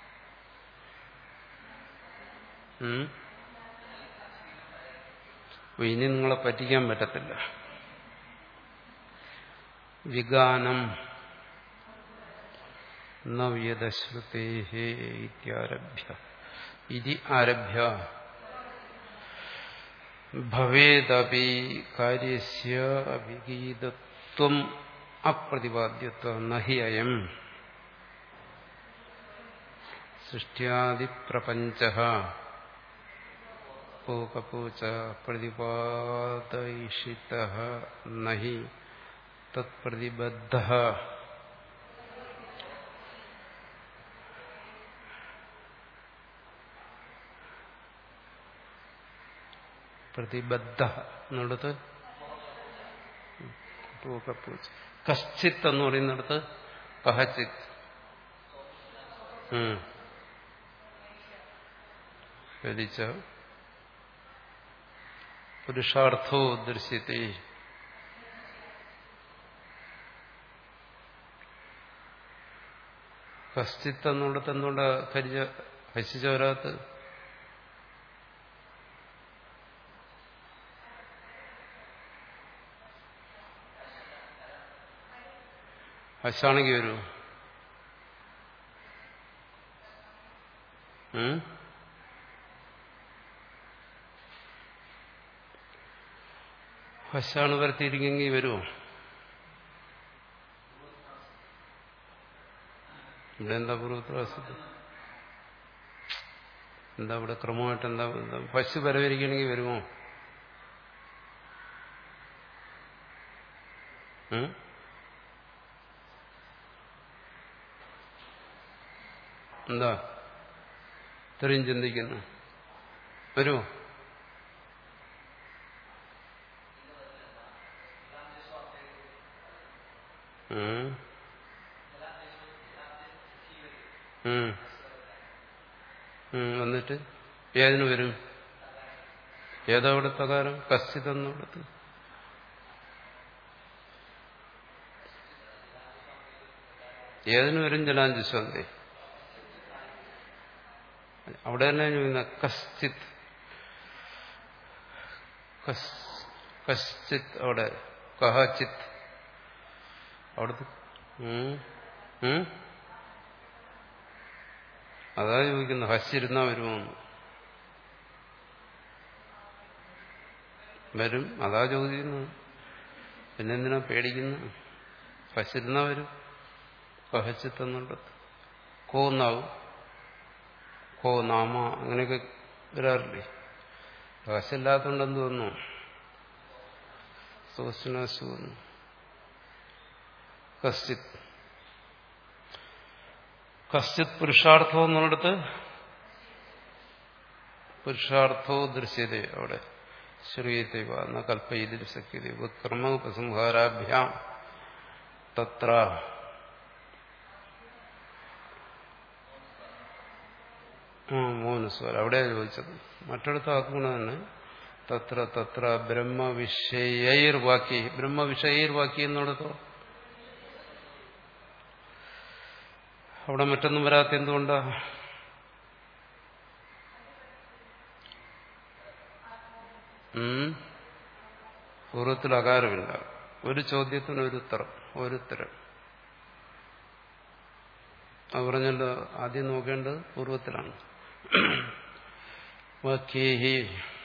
Speaker 1: ഇനി നിങ്ങളെ പറ്റിക്കാൻ പറ്റത്തില്ല വിഗാനം നവ്യതശ്രുതേ ഇത്യാരഭ്യ ഇതി ആരഭ്യ ഭവേദപി കാര്യസ്യ അവിഗീതത്വം അപ്രതിപാദ്യത്വം നഹി അയം സൃഷ്ട്യാദിപ്രപഞ്ച പൂകപൂച്ച പ്രതിപാദയിഷിത നഹി തത്പ്രതിബദ്ധ പ്രതിബദ്ധ എന്നുള്ളത് പൂക്കപ്പൂച്ച കശ്ചിത്ത് എന്ന് പറയുന്നിടത്ത് കഹച്ചിത്ത് ഫലിച്ച പുരുഷാർത്ഥോ ദൃശ്യത്തെ കശ്ചിത്ത് എന്നുള്ളത് എന്തുകൊണ്ടാ കരിച്ച ഹസിച്ച വരാത്ത് ഹസാണെങ്കിൽ വരൂ ഉം? ഹസാണ് വരത്തിയിരിക്കെങ്കിൽ വരുമോ ഇവിടെ എന്താ പൂർവ്വത്രാസത്തിൽ എന്താ ഇവിടെ ക്രമമായിട്ട് എന്താ എന്താ പശു വരവിരിക്കണമെങ്കിൽ വരുമോ ഉം? എന്താ ഇത്രയും ചിന്തിക്കുന്നു വരുമോ ഉം. ഉം. ഉം, എന്നിട്ട് ഏതിന് വരും ഏതാ അവിടുത്തെ കാലം കശ്ചിതെന്നുള്ളത് ഏതിന് വരും ജലാഞ്ജസ്വന്തേ അവിടെ തന്നെ ചോദിക്കുന്ന കശ്ചിത് കശ്ചിത് അവിടെ കഹചിത് അവിടുത്തെ ഉം. ഉം? അതാ ചോദിക്കുന്നത് ഹസ്സിരുന്നാ വരുമോ വരും അതാ ചോദിക്കുന്നത് പിന്നെന്തിനാ പേടിക്കുന്നു ഹസ്സിരുന്നാ വരും കഹച്ചിത്തെന്നുള്ളത് കോന്നാവും കോ നാമ അങ്ങനെയൊക്കെ വരാറില്ലേ ഹസ്സില്ലാത്തതുകൊണ്ടെന്ത് വന്നു സോസ്നാശു വന്നു കശ്ചിത് കശ്ചിത് പുരുഷാർത്ഥോ എന്നുള്ളിടത്ത് പുരുഷാർത്ഥോ ദൃശ്യത അവിടെ ശ്രീയത്തെ എന്ന കൽപ്പയിതിൽ ശക്യത വിക്രമ ഉപസംഹാരാഭ്യാം തത്ര ആ മോനുസ്വരം അവിടെയാണ് ചോദിച്ചത് മറ്റിടത്ത് ആക്കുന്ന തന്നെ തത്ര തത്ര ബ്രഹ്മവിഷയൈർ വാക്യ ബ്രഹ്മവിഷയൈർ വാക്യ എന്നുള്ളതോ അവിടെ മറ്റൊന്നും വരാത്ത എന്തുകൊണ്ടാ പൂർവ്വത്തിൽ അകാരമില്ല ഒരു ചോദ്യത്തിന് ഒരു ഉത്തരം ഒരു ഉത്തരം അത് പറഞ്ഞല്ലോ ആദ്യം നോക്കേണ്ടത് പൂർവ്വത്തിലാണ് വാക്യേഹി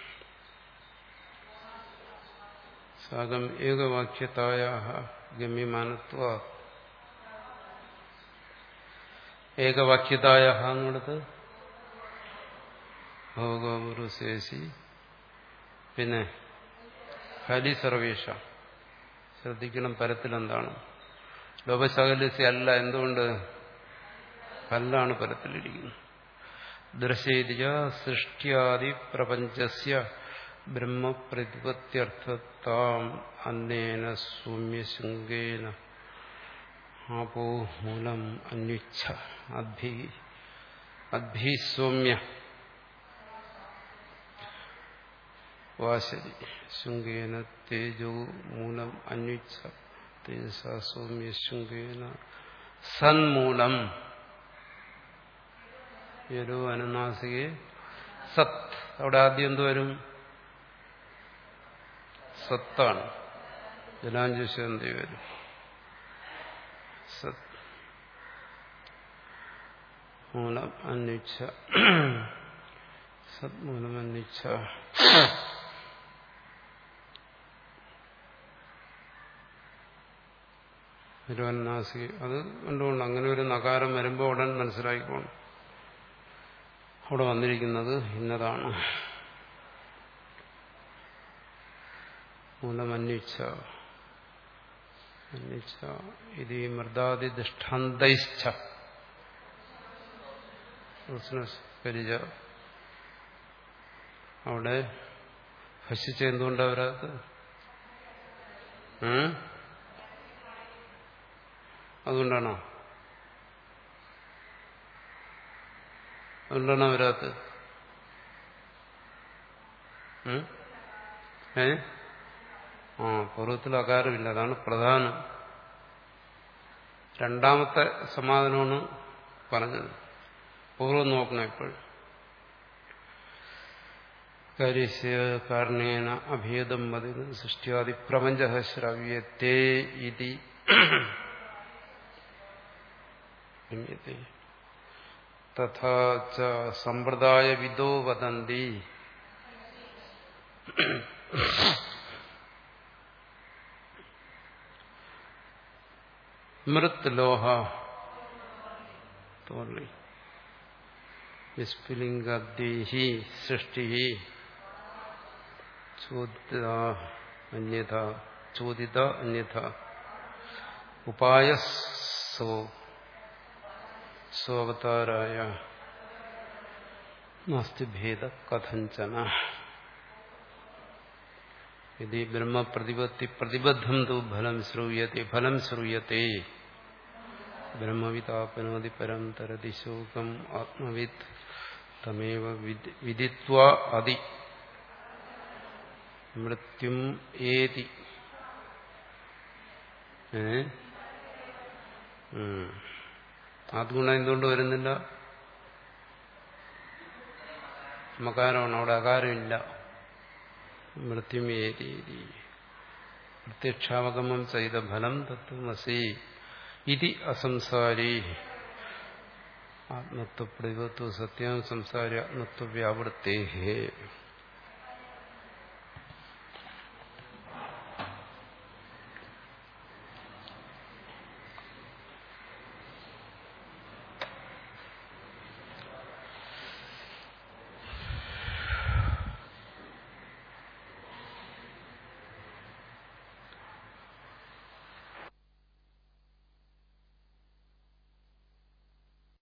Speaker 1: സാകം ഏകവാക്യതായ ഗമ്യമാനത്വ ഏകവാക്യതായ എന്നുള്ളത് ഭോഗപുരുശേഷി പിന്നെ ഹരി സർവേഷ ശ്രദ്ധിക്കണം പരത്തിലെന്താണ് ലോപശകലസ്യ അല്ല എന്തുകൊണ്ട് കല്ലാണ് പരത്തിലിരിക്കുന്നത് ദർശയിച്ച സൃഷ്ടിയാദി പ്രപഞ്ചസ്യ ബ്രഹ്മപ്രതിപത്യർത്ഥത്താം അന്നേന സൗമ്യശൃംഗേന ആപോ മൂലം അന്വിച്ഛ അദ്ഭി അദ്ഭിസൗമ്യ വാശരി ശൃംഗേന തേജോ മൂലം അന്വിച്ഛ തേജസ സൗമ്യ ശൃംഗേന സന്മൂലം യരോ അനുനാസികെ സത് അവിടെ ആദ്യം എന്ത് വരും സത്താണ് ജലാഞ്ജുഷന്തി വരും സത് മൂലം അന്വിച്ഛ സത് മൂലം അന്വിച്ഛ തിരുവന്നാസി അത് എന്തുകൊണ്ട് അങ്ങനെ ഒരു നകാരം വരുമ്പോൾ ഉടൻ മനസ്സിലാക്കിക്കോണം അവിടെ വന്നിരിക്കുന്നത് ഇന്നതാണ് മൂലമന്വിച്ഛ അന്വിച്ഛ ഇത് ഈ മൃദാദി ദൃഷ്ടാന്തൈശ്ച കരിജ അവിടെ ഭക്ഷിച്ച എന്തുകൊണ്ടാ വരാത്തത് അതുകൊണ്ടാണോ അതുകൊണ്ടാണോ വരാത്തത് ഉം? ഏ ആ പൂർവ്വത്തിൽ അകാരമില്ല അതാണ് പ്രധാനം രണ്ടാമത്തെ സമാധാനമാണ് പറഞ്ഞത് പൂർവ്വം നോക്കണം എപ്പോഴും കാര്യസ്യ കാരണേന അഭേദം മതി സൃഷ്ടിയാദി പ്രപഞ്ച ശ്രവ്യത്തെ ഇതി ഗമ്യത്തെ തഥാ ച സമ്പ്രദായ വിദോ വദന്തി മൃത് ലോഹ തോന്നി വിസ്ഫുലിംഗദ്വേഹി സൃഷ്ടി ചോദിത അന്യഥ ചോദിത അന്യഥ ഉപായസോ സ്വവതാരായ നാസ്തി ഭേദ കഥഞ്ചന യദി ബ്രഹ്മപ്രതിപത്തി പ്രതിബദ്ധം തു ഫലം ശ്രൂയത്തെ ഫലം ശ്രൂയത്തെ ബ്രഹ്മവിതാപനോതി പരം തരതി ശോകം ആത്മവിത് തമേവ വിദിത്വ അതി മൃത്യും ഏതി ഏ ആദ്ഗുണം എന്തുകൊണ്ട് വരുന്നില്ല മകാരമാണ് അവിടെ അകാരമില്ല മൃത്യും ഏതി പ്രത്യക്ഷാവഗമം ചെയ്ത ഫലം തത്വമസി ഇതി അസംസാരി ആത്മത്വ പ്രതിപത്വ സത്യം സംസാരി ആത്മത്വ വ്യാവൃത്തേ